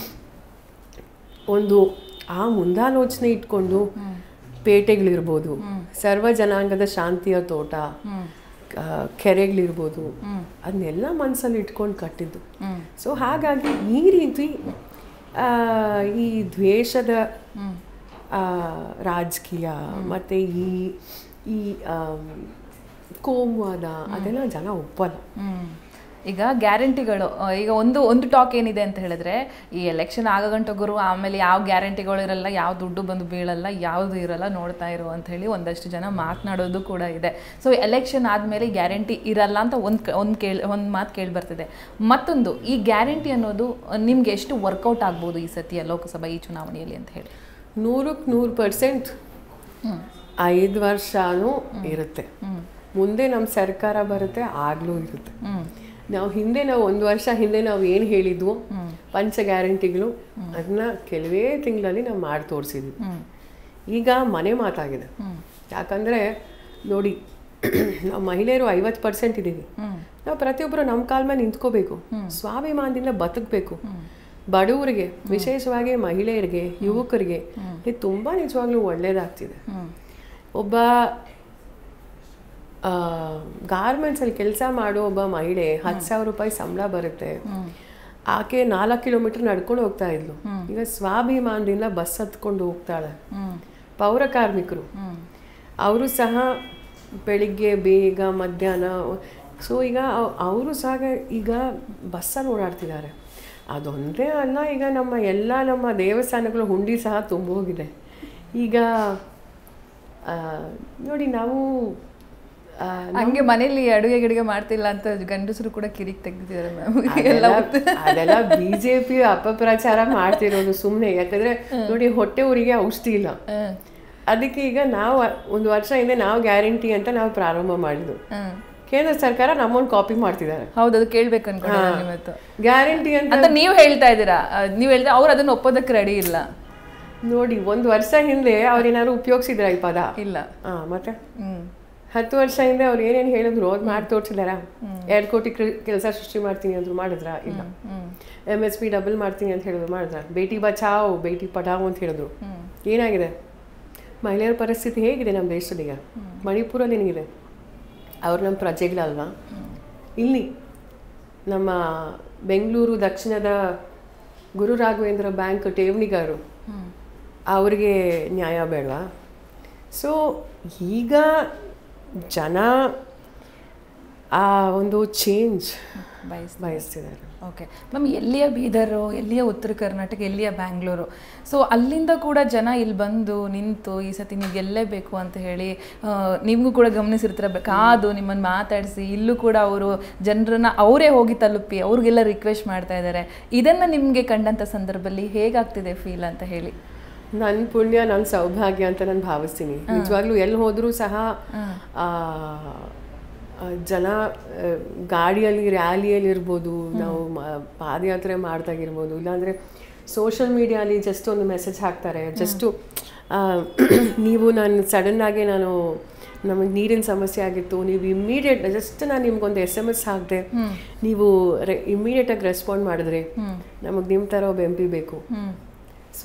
B: ಒಂದು ಆ ಮುಂದಾಲೋಚನೆ ಇಟ್ಕೊಂಡು ಪೇಟೆಗಳಿರ್ಬೋದು ಸರ್ವ ಜನಾಂಗದ ಶಾಂತಿಯ ತೋಟ
A: ಹ್ಮ್
B: ಆ, ಕೆರೆಗಳಿರ್ಬೋದು
A: ಹ್ಮ್
B: ಅದನ್ನೆಲ್ಲ ಮನಸ್ಸಲ್ಲಿ ಇಟ್ಕೊಂಡು ಕಟ್ಟಿದ್ದು
A: ಹ್ಮ್
B: ಸೊ ಹಾಗಾಗಿ ಈ ರೀತಿ ಆ, ಈ ದ್ವೇಷದ
A: ಹ್ಮ್
B: ಆ, ರಾಜಕೀಯ ಮತ್ತೆ ಈ ಈ ಆಮ್, ಕೋಮುವಾದ ಅದೆಲ್ಲ ಜನ ಒಪ್ಪಲ್ಲ
A: ಹ್ಮ್. ಈಗ ಗ್ಯಾರಂಟಿಗಳು ಆ, ಈಗ ಒಂದು ಒಂದು ಟಾಕ್ ಏನಿದೆ ಅಂತ ಹೇಳಿದ್ರೆ ಈ ಎಲೆಕ್ಷನ್ ಆಗಗಂಟಗುರು ಆಮೇಲೆ ಯಾವ ಗ್ಯಾರಂಟಿಗಳು ಇರಲ್ಲ ಯಾವ ದುಡ್ಡು ಬಂದು ಬೀಳಲ್ಲ ಯಾವುದು ಇರಲ್ಲ ನೋಡ್ತಾ ಇರು ಅಂತ ಹೇಳಿ ಒಂದಷ್ಟು ಜನ ಮಾತನಾಡೋದು ಕೂಡ ಇದೆ ಸೊ ಎಲೆಕ್ಷನ್ ಆದಮೇಲೆ ಗ್ಯಾರಂಟಿ ಇರಲ್ಲ ಅಂತ ಒಂದು ಒಂದು ಕೇಳಿ ಒಂದು ಮಾತು ಕೇಳಿ ಬರ್ತಿದೆ ಮತ್ತೊಂದು ಈ ಗ್ಯಾರಂಟಿ ಅನ್ನೋದು ನಿಮ್ಗೆ ಎಷ್ಟು ವರ್ಕೌಟ್ ಆಗ್ಬೋದು ಈ ಸತಿಯ ಲೋಕಸಭಾ ಈ ಚುನಾವಣೆಯಲ್ಲಿ ಅಂತ ಹೇಳಿ
B: ನೂರಕ್ಕೆ ನೂರು ಪರ್ಸೆಂಟ್
A: ಹ್ಮ್
B: ಐದು ವರ್ಷನೂ ಇರುತ್ತೆ
A: ಹ್ಮ್
B: ಮುಂದೆ ನಮ್ಮ ಸರ್ಕಾರ ಬರುತ್ತೆ ಆಗ್ಲೂ ಇರುತ್ತೆ
A: ಹ್ಮ್
B: ನಾವು ಹಿಂದೆ ನಾವು ಒಂದು ವರ್ಷ ಹಿಂದೆ ನಾವು ಏನು ಹೇಳಿದ್ವು ಪಂಚ ಗ್ಯಾರಂಟಿಗಳು ಅದನ್ನ ಕೆಲವೇ ತಿಂಗಳಲ್ಲಿ ನಾವು ಮಾಡಿ ತೋರಿಸಿದ್ವಿ ಈಗ ಮನೆ ಮಾತಾಗಿದೆ ಯಾಕಂದರೆ ನೋಡಿ ನಾವು ಮಹಿಳೆಯರು ಐವತ್ತು ಪರ್ಸೆಂಟ್ ಇದ್ದೀವಿ ನಾವು ಪ್ರತಿಯೊಬ್ಬರು ನಮ್ಮ ಕಾಲ ಮೇಲೆ ನಿಂತ್ಕೋಬೇಕು ಸ್ವಾಭಿಮಾನದಿಂದ ಬದುಕಬೇಕು ಬಡವರಿಗೆ ವಿಶೇಷವಾಗಿ ಮಹಿಳೆಯರಿಗೆ ಯುವಕರಿಗೆ ಇದು ತುಂಬ ನಿಜವಾಗ್ಲೂ ಒಳ್ಳೇದಾಗ್ತಿದೆ ಒಬ್ಬ ಗಾರ್ಮೆಂಟ್ಸಲ್ಲಿ ಕೆಲಸ ಮಾಡೋ ಒಬ್ಬ ಮಹಿಳೆ ಹತ್ತು ಸಾವಿರ ರೂಪಾಯಿ ಸಂಬಳ ಬರುತ್ತೆ ಆಕೆ ನಾಲ್ಕು ಕಿಲೋಮೀಟರ್ ನಡ್ಕೊಂಡು ಹೋಗ್ತಾ ಇದ್ಲು ಈಗ ಸ್ವಾಭಿಮಾನದಿಂದ ಬಸ್ ಹತ್ಕೊಂಡು ಹೋಗ್ತಾಳೆ ಪೌರ ಕಾರ್ಮಿಕರು ಅವರು ಸಹ ಬೆಳಿಗ್ಗೆ ಬೇಗ ಮಧ್ಯಾಹ್ನ ಸೊ ಈಗ ಅವರು ಸಹ ಈಗ ಬಸ್ಸಲ್ಲಿ ಓಡಾಡ್ತಿದ್ದಾರೆ ಅದೊಂದೇ ಅಲ್ಲ ಈಗ ನಮ್ಮ ಎಲ್ಲ ನಮ್ಮ ದೇವಸ್ಥಾನಗಳು ಹುಂಡಿ ಸಹ ತುಂಬೋಗಿದೆ ಈಗ ಆ, ನೋಡಿ ನಾವು ಆ,
A: ಹಂಗೆ ಮನೇಲಿ ಅಡುಗೆ ಗಿಡುಗೆ ಮಾಡ್ತಿಲ್ಲ ಅಂತ ಗಂಡಸರು ಕೂಡ ಕಿರಿಕ್ ತೆಗ್ದಿದ್ದಾರೆ ಮ್ಯಾಮ್
B: ಅದೆಲ್ಲ ಅದೆಲ್ಲ ಬಿಜೆಪಿ ಅಪಪ್ರಚಾರ ಮಾಡ್ತಿರೋದು ಸುಮ್ಮನೆ ಯಾಕಂದ್ರೆ ನೋಡಿ ಹೊಟ್ಟೆ ಊರಿಗೆ ಔಷಧಿ ಇಲ್ಲ ಅದಕ್ಕೆ ಈಗ ನಾವು ಒಂದು ವರ್ಷ ಹಿಂದೆ ನಾವು ಗ್ಯಾರಂಟಿ ಅಂತ ನಾವು ಪ್ರಾರಂಭ ಮಾಡಿದ್ವು ಕೇಂದ್ರ ಸರ್ಕಾರ ನಮ್ಮನ್ನು ಕಾಪಿ ಮಾಡ್ತಿದ್ದಾರೆ
A: ಹೌದು ಅದು ಕೇಳ್ಬೇಕು ಅನ್ಕೊಂಡೆ ನಾನು ಇವತ್ತು
B: ಗ್ಯಾರಂಟಿ ಅಂತ
A: ಅಂತ ನೀವು ಹೇಳ್ತಾ ಇದ್ದೀರಾ ನೀವು ಹೇಳ್ತಾ ಅವ್ರು ಅದನ್ನ ಒಪ್ಪೋದಕ್ಕೆ ರೆಡಿ ಇಲ್ಲ
B: ನೋಡಿ ಒಂದು ವರ್ಷ ಹಿಂದೆ ಅವ್ರೇನಾದ್ರು ಉಪಯೋಗಿಸಿದ್ರ ಈ ಪದ
A: ಇಲ್ಲ
B: ಹಾ ಮತ್ತೆ
A: ಹ್ಮ್
B: ಹತ್ತು ವರ್ಷ ಹಿಂದೆ ಅವ್ರು ಏನೇನು ಹೇಳಿದ್ರು ಅದು ಮಾಡಿ ತೋರಿಸಿದಾರ ಎರಡು ಕೋಟಿ ಕೆಲಸ ಸೃಷ್ಟಿ ಮಾಡ್ತೀನಿ ಅಂದ್ರು ಮಾಡಿದ್ರ ಇಲ್ಲ
A: ಹ್ಮ್
B: ಎಮ್ ಎಸ್ ಪಿ ಡಬಲ್ ಮಾಡ್ತೀನಿ ಅಂತ ಹೇಳಿದ್ರು ಮಾಡಿದ್ರ ಬೇಟಿ ಬಚಾವ್ ಬೇಟಿ ಪಢಾವ್ ಅಂತ ಹೇಳಿದ್ರು ಏನಾಗಿದೆ ಮಹಿಳೆಯರ ಪರಿಸ್ಥಿತಿ ಹೇಗಿದೆ ನಮ್ಮ ದೇಶದಲ್ಲಿ ಈಗ ಮಣಿಪುರಲ್ಲಿ ಏನಿದೆ ಅವ್ರು ನಮ್ಮ ಪ್ರಜೆಗಳಲ್ವಾ ಇಲ್ಲಿ ನಮ್ಮ ಬೆಂಗಳೂರು ದಕ್ಷಿಣದ ಗುರು ರಾಘವೇಂದ್ರ ಬ್ಯಾಂಕ್ ಠೇವಣಿಗಾರರು ಅವ್ರಿಗೆ ನ್ಯಾಯ ಬೇಡವಾ ಸೊ ಈಗ ಜನ ಆ ಒಂದು ಚೇಂಜ್
A: ಬಯಸ್
B: ಬಯಸ್ತಿದ್ದಾರೆ
A: ಓಕೆ ಮ್ಯಾಮ್ ಎಲ್ಲಿಯ ಬೀದರು ಎಲ್ಲಿಯ ಉತ್ತರ ಕರ್ನಾಟಕ ಎಲ್ಲಿಯ ಬ್ಯಾಂಗ್ಳೂರು ಸೊ ಅಲ್ಲಿಂದ ಕೂಡ ಜನ ಇಲ್ಲಿ ಬಂದು ನಿಂತು ಈ ಸತಿ ನೀವು ಗೆಲ್ಲೇಬೇಕು ಅಂತ ಹೇಳಿ ಆ, ನಿಮಗೂ ಕೂಡ ಗಮನಿಸಿರ್ತೀರ ಕಾದು ನಿಮ್ಮನ್ನು ಮಾತಾಡಿಸಿ ಇಲ್ಲೂ ಕೂಡ ಅವರು ಜನರನ್ನ ಅವರೇ ಹೋಗಿ ತಲುಪಿ ಅವ್ರಿಗೆಲ್ಲ ರಿಕ್ವೆಸ್ಟ್ ಮಾಡ್ತಾ ಇದ್ದಾರೆ ಇದನ್ನು ನಿಮಗೆ ಕಂಡಂಥ ಸಂದರ್ಭದಲ್ಲಿ ಹೇಗಾಗ್ತಿದೆ ಫೀಲ್ ಅಂತ ಹೇಳಿ
B: ನನ್ನ ಪುಣ್ಯ ನನ್ನ ಸೌಭಾಗ್ಯ ಅಂತ ನಾನು ಭಾವಿಸ್ತೀನಿ ನಿಜವಾಗ್ಲೂ ಎಲ್ಲಿ ಹೋದರೂ ಸಹ ಆ, ಆ, ಜನ ಆ, ಗಾಡಿಯಲ್ಲಿ ರ್ಯಾಲಿಯಲ್ಲಿ ಇರ್ಬೋದು ನಾವು ಮ- ಪಾದಯಾತ್ರೆ ಮಾಡ್ದಾಗಿರ್ಬೋದು ಇಲ್ಲಾಂದರೆ ಸೋಷಲ್ ಮೀಡಿಯಾಲಿ ಜಸ್ಟ್ ಒಂದು ಮೆಸೇಜ್ ಹಾಕ್ತಾರೆ ಜಸ್ಟು ನೀವು ನಾನು ಸಡನ್ನಾಗಿ ನಾನು ನಮಗೆ ನೀರಿನ ಸಮಸ್ಯೆ ಆಗಿತ್ತು ನೀವು ಇಮ್ಮಿಡಿಯೇಟ್ ಜಸ್ಟ್ ನಾನು ನಿಮ್ಗೊಂದು ಎಸ್ ಎಮ್ ಎಸ್ ಹಾಕಿದೆ ನೀವು ಇಮ್ಮಿಡಿಯೇಟಾಗಿ ರೆಸ್ಪಾಂಡ್ ಮಾಡಿದ್ರೆ ನಮಗೆ ನಿಮ್ಮ ಥರ ಒಬ್ಬ ಎಂ ಪಿ ಬೇಕು ಸೊ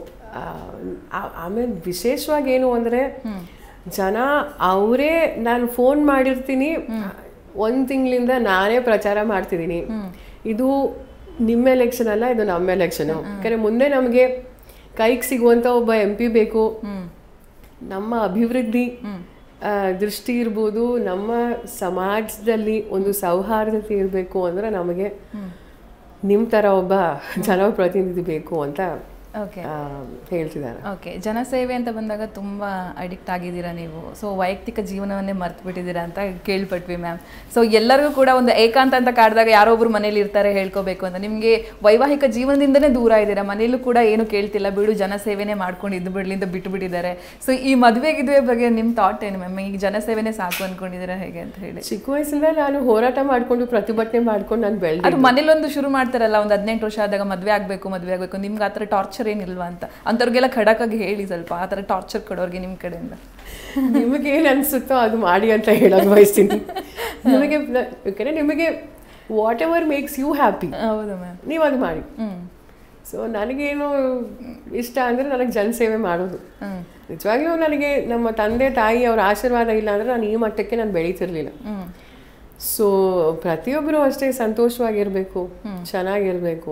B: ಆಮೇಲೆ ವಿಶೇಷವಾಗಿ ಏನು ಅಂದರೆ ಜನ ಅವರೇ ನಾನು ಫೋನ್ ಮಾಡಿರ್ತೀನಿ ಒಂದು ತಿಂಗಳಿಂದ ನಾನೇ ಪ್ರಚಾರ ಮಾಡ್ತಿದ್ದೀನಿ ಇದು ನಿಮ್ಮ ಎಲೆಕ್ಷನ್ ಅಲ್ಲ ಇದು ನಮ್ಮ ಎಲೆಕ್ಷನು ಯಾಕಂದರೆ ಮುಂದೆ ನಮಗೆ ಕೈಗೆ ಸಿಗುವಂಥ ಒಬ್ಬ ಎಂ ಪಿ ಬೇಕು ನಮ್ಮ ಅಭಿವೃದ್ಧಿ ಆ, ದೃಷ್ಟಿ ಇರ್ಬೋದು ನಮ್ಮ ಸಮಾಜದಲ್ಲಿ ಒಂದು ಸೌಹಾರ್ದತೆ ಇರಬೇಕು ಅಂದರೆ ನಮಗೆ ನಿಮ್ಮ ಥರ ಒಬ್ಬ ಜನಪ್ರತಿನಿಧಿ ಬೇಕು ಅಂತ
A: ಓಕೆ
B: ಆ, ಹೇಳ್ತಿದ್ದಾರೆ
A: ಓಕೆ ಜನಸೇವೆ ಅಂತ ಬಂದಾಗ ತುಂಬ ಅಡಿಕ್ಟ್ ಆಗಿದ್ದೀರಾ ನೀವು ಸೊ ವೈಯಕ್ತಿಕ ಜೀವನವನ್ನೇ ಮರ್ತು ಬಿಟ್ಟಿದ್ದೀರಾ ಅಂತ ಕೇಳ್ಪಟ್ವಿ ಮ್ಯಾಮ್ ಸೊ ಎಲ್ಲರಿಗೂ ಕೂಡ ಒಂದು ಏಕಾಂತ ಅಂತ ಕಾಡಿದಾಗ ಯಾರೋ ಒಬ್ರು ಮನೇಲಿ ಇರ್ತಾರೆ ಹೇಳ್ಕೋಬೇಕು ಅಂತ ನಿಮಗೆ ವೈವಾಹಿಕ ಜೀವನದಿಂದನೇ ದೂರ ಇದ್ದೀರಾ ಮನೇಲೂ ಕೂಡ ಏನು ಕೇಳ್ತಿಲ್ಲ ಬಿಡು ಜನಸೇವೆನೇ ಮಾಡ್ಕೊಂಡು ಇದ್ದು ಬಿಡ್ಲಿಂದ ಬಿಟ್ಟು ಬಿಟ್ಟಿದ್ದಾರೆ ಸೊ ಈ ಮದುವೆ ಗಿದುವೆ ಬಗ್ಗೆ ನಿಮ್ಮ ಥಾಟ್ ಏನು ಮ್ಯಾಮ್ ಈಗ ಜನಸೇವೆನೇ ಸಾಕು ಅನ್ಕೊಂಡಿದ್ದೀರಾ ಹೇಗೆ ಅಂತ ಹೇಳಿ
B: ಚಿಕ್ಕ ವಯಸ್ಸಿಂದ ನಾನು ಹೋರಾಟ ಮಾಡಿಕೊಂಡು ಪ್ರತಿಭಟನೆ ಮಾಡ್ಕೊಂಡು ನಾನು ಬೆಳೆದೆ
A: ಅದು ಮನೇಲೊಂದು ಶುರು ಮಾಡ್ತಾರಲ್ಲ ಒಂದು ಹದಿನೆಂಟು ವರ್ಷ ಆದಾಗ ಮದುವೆ ಆಗಬೇಕು ಮದುವೆ ಆಗಬೇಕು ನಿಮ್ಗೆ ಆ ಥರ ಟಾರ್ಚರ್ ಏನಿಲ್ವಾ ಅಂತ ಅಂಥವ್ರಿಗೆಲ್ಲ ಖಡಕ್ಕಾಗಿ ಹೇಳಿ ಸ್ವಲ್ಪ ಆ ಥರ ಟಾರ್ಚರ್ ಕೊಡೋರಿಗೆ ನಿಮ್ಮ ಕಡೆಯಿಂದ
B: ನಿಮಗೆ ಏನು ಅನಿಸುತ್ತೋ ಅದು ಮಾಡಿ ಅಂತ ಹೇಳೋದು ಬಯಸ್ತೀನಿ ನಿಮಗೆ ಯಾಕಂದರೆ ನಿಮಗೆ whatever makes you happy
A: ಹೌದು ಮ್ಯಾಮ್
B: ನೀವು ಅದು ಮಾಡಿ
A: ಹ್ಞೂ
B: ಸೊ ನನಗೇನು ಇಷ್ಟ ಅಂದರೆ ನನಗೆ ಜನಸೇವೆ ಮಾಡೋದು
A: ಹ್ಞೂ
B: ನಿಜವಾಗ್ಲೂ ನನಗೆ ನಮ್ಮ ತಂದೆ ತಾಯಿ ಅವರ ಆಶೀರ್ವಾದ ಇಲ್ಲ ಅಂದರೆ ನಾನು ಈ ಮಟ್ಟಕ್ಕೆ ನಾನು ಬೆಳೀತಿರ್ಲಿಲ್ಲ
A: ಹ್ಞೂ
B: ಸೊ ಪ್ರತಿಯೊಬ್ಬರು ಅಷ್ಟೇ ಸಂತೋಷವಾಗಿರಬೇಕು ಚೆನ್ನಾಗಿರಬೇಕು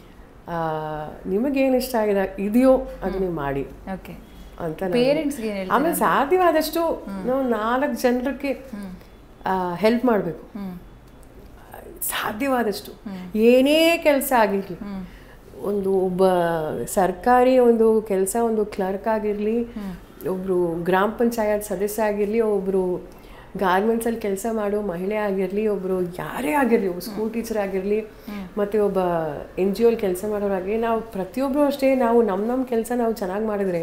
B: ನಿಮಗೇನು ಇಷ್ಟ ಆಗಿದೆ ಇದೆಯೋ ಅದು ನೀವು ಮಾಡಿ
A: ಓಕೆ
B: ಅಂತ ನಾನು-
A: ಪೇರೆಂಟ್ಸ್ಗೆ ಏನು ಹೇಳ್ತೀರಾ
B: ಆಮೇಲೆ ಸಾಧ್ಯವಾದಷ್ಟು ನಾವು ನಾಲ್ಕು ಜನರಿಗೆ ಹೆಲ್ಪ್ ಮಾಡಬೇಕು
A: ಹ್ಞೂ
B: ಸಾಧ್ಯವಾದಷ್ಟು ಏನೇ ಕೆಲಸ ಆಗಿರಲಿ ಒಂದು ಒಬ್ಬ ಸರ್ಕಾರಿ ಒಂದು ಕೆಲಸ ಒಂದು ಕ್ಲರ್ಕ್ ಆಗಿರಲಿ ಒಬ್ಬರು ಗ್ರಾಮ ಪಂಚಾಯತ್ ಸದಸ್ಯ ಆಗಿರಲಿ ಒಬ್ಬರು ಗಾರ್ಮೆಂಟ್ಸಲ್ಲಿ ಕೆಲಸ ಮಾಡೋ ಮಹಿಳೆ ಆಗಿರಲಿ ಒಬ್ಬರು ಯಾರೇ ಆಗಿರಲಿ ಒಬ್ಬ ಸ್ಕೂಲ್ ಟೀಚರ್ ಆಗಿರಲಿ ಮತ್ತು ಒಬ್ಬ ಎನ್ ಜಿ ಒಲ್ ಕೆಲಸ ಮಾಡೋರಾಗಲಿ ನಾವು ಪ್ರತಿಯೊಬ್ಬರು ಅಷ್ಟೇ ನಾವು ನಮ್ಮ ನಮ್ಮ ಕೆಲಸ ನಾವು ಚೆನ್ನಾಗಿ ಮಾಡಿದ್ರೆ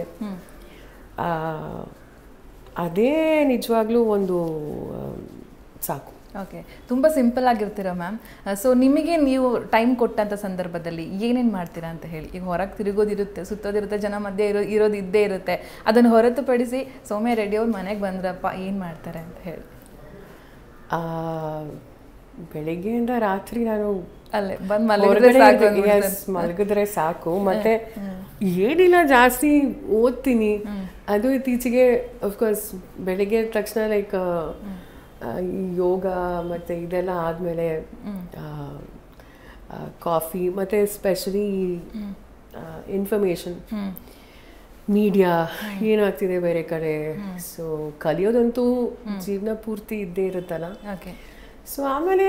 B: ಆ, ಅದೇ ನಿಜವಾಗ್ಲೂ ಒಂದು ಆ, ಸಾಕು
A: ಓಕೆ ತುಂಬ ಸಿಂಪಲ್ ಆಗಿರ್ತೀರಾ ಮ್ಯಾಮ್ ಸೊ ನಿಮಗೆ ನೀವು ಟೈಮ್ ಕೊಟ್ಟಂಥ ಸಂದರ್ಭದಲ್ಲಿ ಏನೇನು ಮಾಡ್ತೀರಾ ಅಂತ ಹೇಳಿ ಈಗ ಹೊರಗೆ ತಿರುಗೋದಿರುತ್ತೆ ಸುತ್ತೋದಿರುತ್ತೆ ಜನ ಮಧ್ಯೆ ಇರೋ ಇರೋದು ಇದ್ದೇ ಇರುತ್ತೆ ಅದನ್ನು ಹೊರತುಪಡಿಸಿ ಸೌಮ್ಯ ರೆಡ್ಡಿ ಅವ್ರು ಮನೆಗೆ ಬಂದ್ರಪ್ಪ ಏನು ಮಾಡ್ತಾರೆ ಅಂತ ಹೇಳಿ
B: ಆ, ಬೆಳಿಗ್ಗೆಯಿಂದ ರಾತ್ರಿ ನಾನು
A: ಅಲ್ಲೇ ಬಂದು ಮಲಗಿದ್ರೆ
B: ಹೊರಗಡೆ
A: ಸಾಕು
B: ಇರ್ಬೇಕು.
A: ಅಂದ್ಬಿಡ್ತಾರೆ.
B: Yes, ಮಲಗಿದ್ರೆ ಸಾಕು ಮತ್ತೆ ಏನಿಲ್ಲ ಜಾಸ್ತಿ ಓದ್ತೀನಿ ಅದು ಇತ್ತೀಚೆಗೆ ಅಫ್ಕೋರ್ಸ್ ಬೆಳಿಗ್ಗೆ ಎದ್ದ ತಕ್ಷಣ ಲೈಕ್ ಯೋಗ ಮತ್ತೆ ಇದೆಲ್ಲ ಆದಮೇಲೆ ಕಾಫಿ ಮತ್ತೆ ಸ್ಪೆಷಲಿ ಇನ್ಫಾರ್ಮೇಶನ್
A: ಹ್ಮ್
B: ಮೀಡಿಯಾ ಏನಾಗ್ತಿದೆ ಬೇರೆ ಕಡೆ ಸೊ ಕಲಿಯೋದಂತೂ ಜೀವನ ಪೂರ್ತಿ ಇದ್ದೇ ಇರುತ್ತಲ್ಲ
A: ಓಕೆ
B: ಸೊ ಆಮೇಲೆ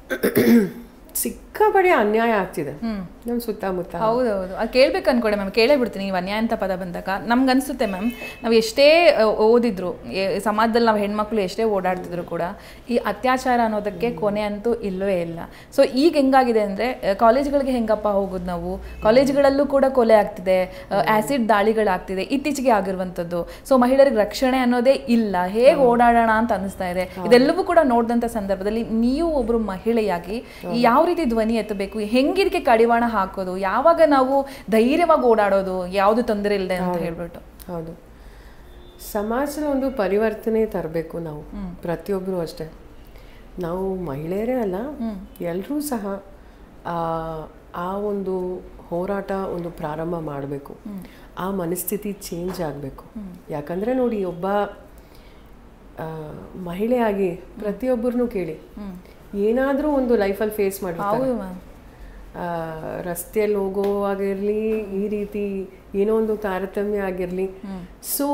B: ಸಿಕ್ಕಾಪಟ್ಟೆ ಅನ್ಯಾಯ ಆಗ್ತಿದೆ
A: ಹ್ಮ್
B: ನಮ್ಮ ಸುತ್ತಮುತ್ತ
A: ಹೌದೌದು ಅದು ಕೇಳ್ಬೇಕು ಅನ್ಕೊಂಡೆ ಮ್ಯಾಮ್ ಕೇಳೇ ಬಿಡ್ತೀನಿ ನೀವು ಅನ್ಯಾಯ ಅಂತ ಪದ ಬಂದಾಗ ನಮ್ಗೆ ಅನಿಸುತ್ತೆ ಮ್ಯಾಮ್ ನಾವು ಎಷ್ಟೇ ಅ, ಓದಿದ್ರು ಎ- ಸಮಾಜದಲ್ಲಿ ನಾವು ಹೆಣ್ಮಕ್ಳು ಎಷ್ಟೇ ಓಡಾಡ್ತಿದ್ರು ಕೂಡ ಈ ಅತ್ಯಾಚಾರ ಅನ್ನೋದಕ್ಕೆ ಕೊನೆ ಅಂತೂ ಇಲ್ಲವೇ ಇಲ್ಲ ಸೊ ಈಗ ಹೆಂಗಾಗಿದೆ ಅಂದರೆ ಕಾಲೇಜ್ಗಳಿಗೆ ಹೆಂಗಪ್ಪ ಹೋಗೋದು ನಾವು ಕಾಲೇಜ್ಗಳಲ್ಲೂ ಕೂಡ ಕೊಲೆ ಆಗ್ತಿದೆ ಆ್ಯಸಿಡ್ ದಾಳಿಗಳಾಗ್ತಿದೆ ಇತ್ತೀಚೆಗೆ ಆಗಿರುವಂಥದ್ದು ಸೊ ಮಹಿಳೆಯರಿಗೆ ರಕ್ಷಣೆ ಅನ್ನೋದೇ ಇಲ್ಲ ಹೇಗೆ ಓಡಾಡೋಣ ಅಂತ ಅನಿಸ್ತಾ ಇದೆ ಇದೆಲ್ಲವೂ ಕೂಡ ನೋಡಿದಂಥ ಸಂದರ್ಭದಲ್ಲಿ ನೀವು ಒಬ್ಬರು ಮಹಿಳೆಯಾಗಿ ಯಾವ ರೀತಿ ಧ್ವನಿ ಎತ್ತಬೇಕು ಹೆಂಗಿದಕ್ಕೆ ಕಡಿವಾಣ ಹಾಕೋದು ಯಾವಾಗ ನಾವು ಧೈರ್ಯವಾಗಿ ಓಡಾಡೋದು ಯಾವುದು ತೊಂದರೆ ಇಲ್ಲದೆ ಅಂತ ಹೇಳ್ಬಿಟ್ಟು
B: ಹೌದು ಸಮಾಜದ ಒಂದು ಪರಿವರ್ತನೆ ತರಬೇಕು ನಾವು ಪ್ರತಿಯೊಬ್ಬರು ಅಷ್ಟೇ ನಾವು ಮಹಿಳೆಯರೇ ಅಲ್ಲ ಎಲ್ಲರೂ ಸಹ ಆ ಆ ಒಂದು ಹೋರಾಟ ಒಂದು ಪ್ರಾರಂಭ ಮಾಡಬೇಕು ಆ ಮನಸ್ಥಿತಿ ಚೇಂಜ್ ಆಗಬೇಕು ಯಾಕಂದರೆ ನೋಡಿ ಒಬ್ಬ ಆ, ಮಹಿಳೆಯಾಗಿ ಪ್ರತಿಯೊಬ್ಬರನ್ನು ಕೇಳಿ ಏನಾದರೂ ಒಂದು ಲೈಫಲ್ಲಿ ಫೇಸ್ ಮಾಡಿರ್ತಾರೆ
A: ಹೌದು ಮ್ಯಾಮ್
B: ಆ, ರಸ್ತೆಯಲ್ಲಿ ಹೋಗುವಾಗಿರಲಿ ಈ ರೀತಿ ಏನೋ ಒಂದು ತಾರತಮ್ಯ ಆಗಿರಲಿ ಸೊ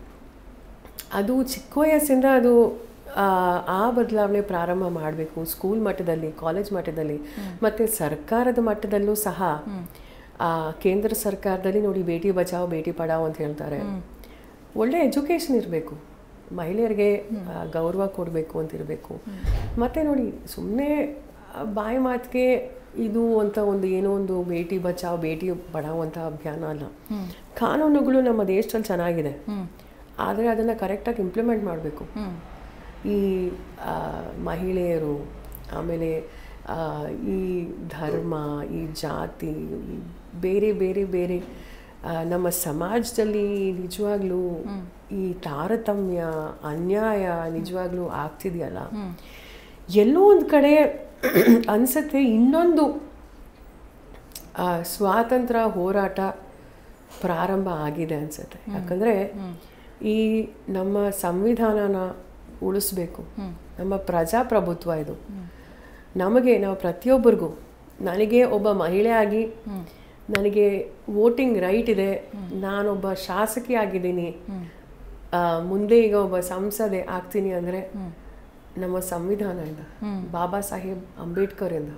B: ಅದು ಚಿಕ್ಕ ವಯಸ್ಸಿಂದ ಅದು ಆ, ಆ ಬದಲಾವಣೆ ಪ್ರಾರಂಭ ಮಾಡಬೇಕು ಸ್ಕೂಲ್ ಮಟ್ಟದಲ್ಲಿ ಕಾಲೇಜ್ ಮಟ್ಟದಲ್ಲಿ ಮತ್ತು ಸರ್ಕಾರದ ಮಟ್ಟದಲ್ಲೂ ಸಹ ಆ, ಕೇಂದ್ರ ಸರ್ಕಾರದಲ್ಲಿ ನೋಡಿ ಬೇಟಿ ಬಚಾವ್ ಬೇಟಿ ಪಡಾವ್ ಅಂತ ಹೇಳ್ತಾರೆ ಒಳ್ಳೆ ಎಜುಕೇಷನ್ ಇರಬೇಕು ಮಹಿಳೆಯರಿಗೆ ಆ, ಗೌರವ ಕೊಡಬೇಕು ಅಂತ ಇರಬೇಕು ಮತ್ತು ನೋಡಿ ಸುಮ್ಮನೆ ಬಾಯಿ ಮಾತಿಗೆ ಇದು ಅಂತ ಒಂದು ಏನೋ ಒಂದು ಬೇಟಿ ಬಚಾವ್ ಬೇಟಿ ಪಡಾವ್ ಅಂತ ಅಭಿಯಾನ ಅಲ್ಲ ಕಾನೂನುಗಳು ನಮ್ಮ ದೇಶದಲ್ಲಿ ಚೆನ್ನಾಗಿದೆ ಆದರೆ ಅದನ್ನು ಕರೆಕ್ಟಾಗಿ ಇಂಪ್ಲಿಮೆಂಟ್ ಮಾಡಬೇಕು ಈ ಆ, ಮಹಿಳೆಯರು ಆಮೇಲೆ ಆ, ಈ ಧರ್ಮ ಈ ಜಾತಿ ಈ ಬೇರೆ ಬೇರೆ ಬೇರೆ ಆ, ನಮ್ಮ ಸಮಾಜದಲ್ಲಿ ನಿಜವಾಗ್ಲೂ ಈ ತಾರತಮ್ಯ ಅನ್ಯಾಯ ನಿಜವಾಗ್ಲೂ ಆಗ್ತಿದೆಯಲ್ಲ ಎಲ್ಲೋ ಒಂದು ಕಡೆ ಅನ್ಸತ್ತೆ ಇನ್ನೊಂದು ಆ, ಸ್ವಾತಂತ್ರ್ಯ ಹೋರಾಟ ಪ್ರಾರಂಭ ಆಗಿದೆ ಅನ್ಸುತ್ತೆ ಯಾಕಂದರೆ ಈ ನಮ್ಮ ಸಂವಿಧಾನನ ಉಳಿಸ್ಬೇಕು ನಮ್ಮ ಪ್ರಜಾಪ್ರಭುತ್ವ ಇದು ನಮಗೆ ನಾವು ಪ್ರತಿಯೊಬ್ಬರಿಗೂ ನನಗೆ ಒಬ್ಬ ಮಹಿಳೆಯಾಗಿ ನನಗೆ ವೋಟಿಂಗ್ ರೈಟ್ ಇದೆ ನಾನೊಬ್ಬ ಶಾಸಕಿ ಆಗಿದ್ದೀನಿ ಆ, ಮುಂದೆ ಈಗ ಒಬ್ಬ ಸಂಸದೆ ಆಗ್ತೀನಿ ಅಂದರೆ ನಮ್ಮ ಸಂವಿಧಾನದಿಂದ ಬಾಬಾ ಸಾಹೇಬ್ ಅಂಬೇಡ್ಕರಿಂದ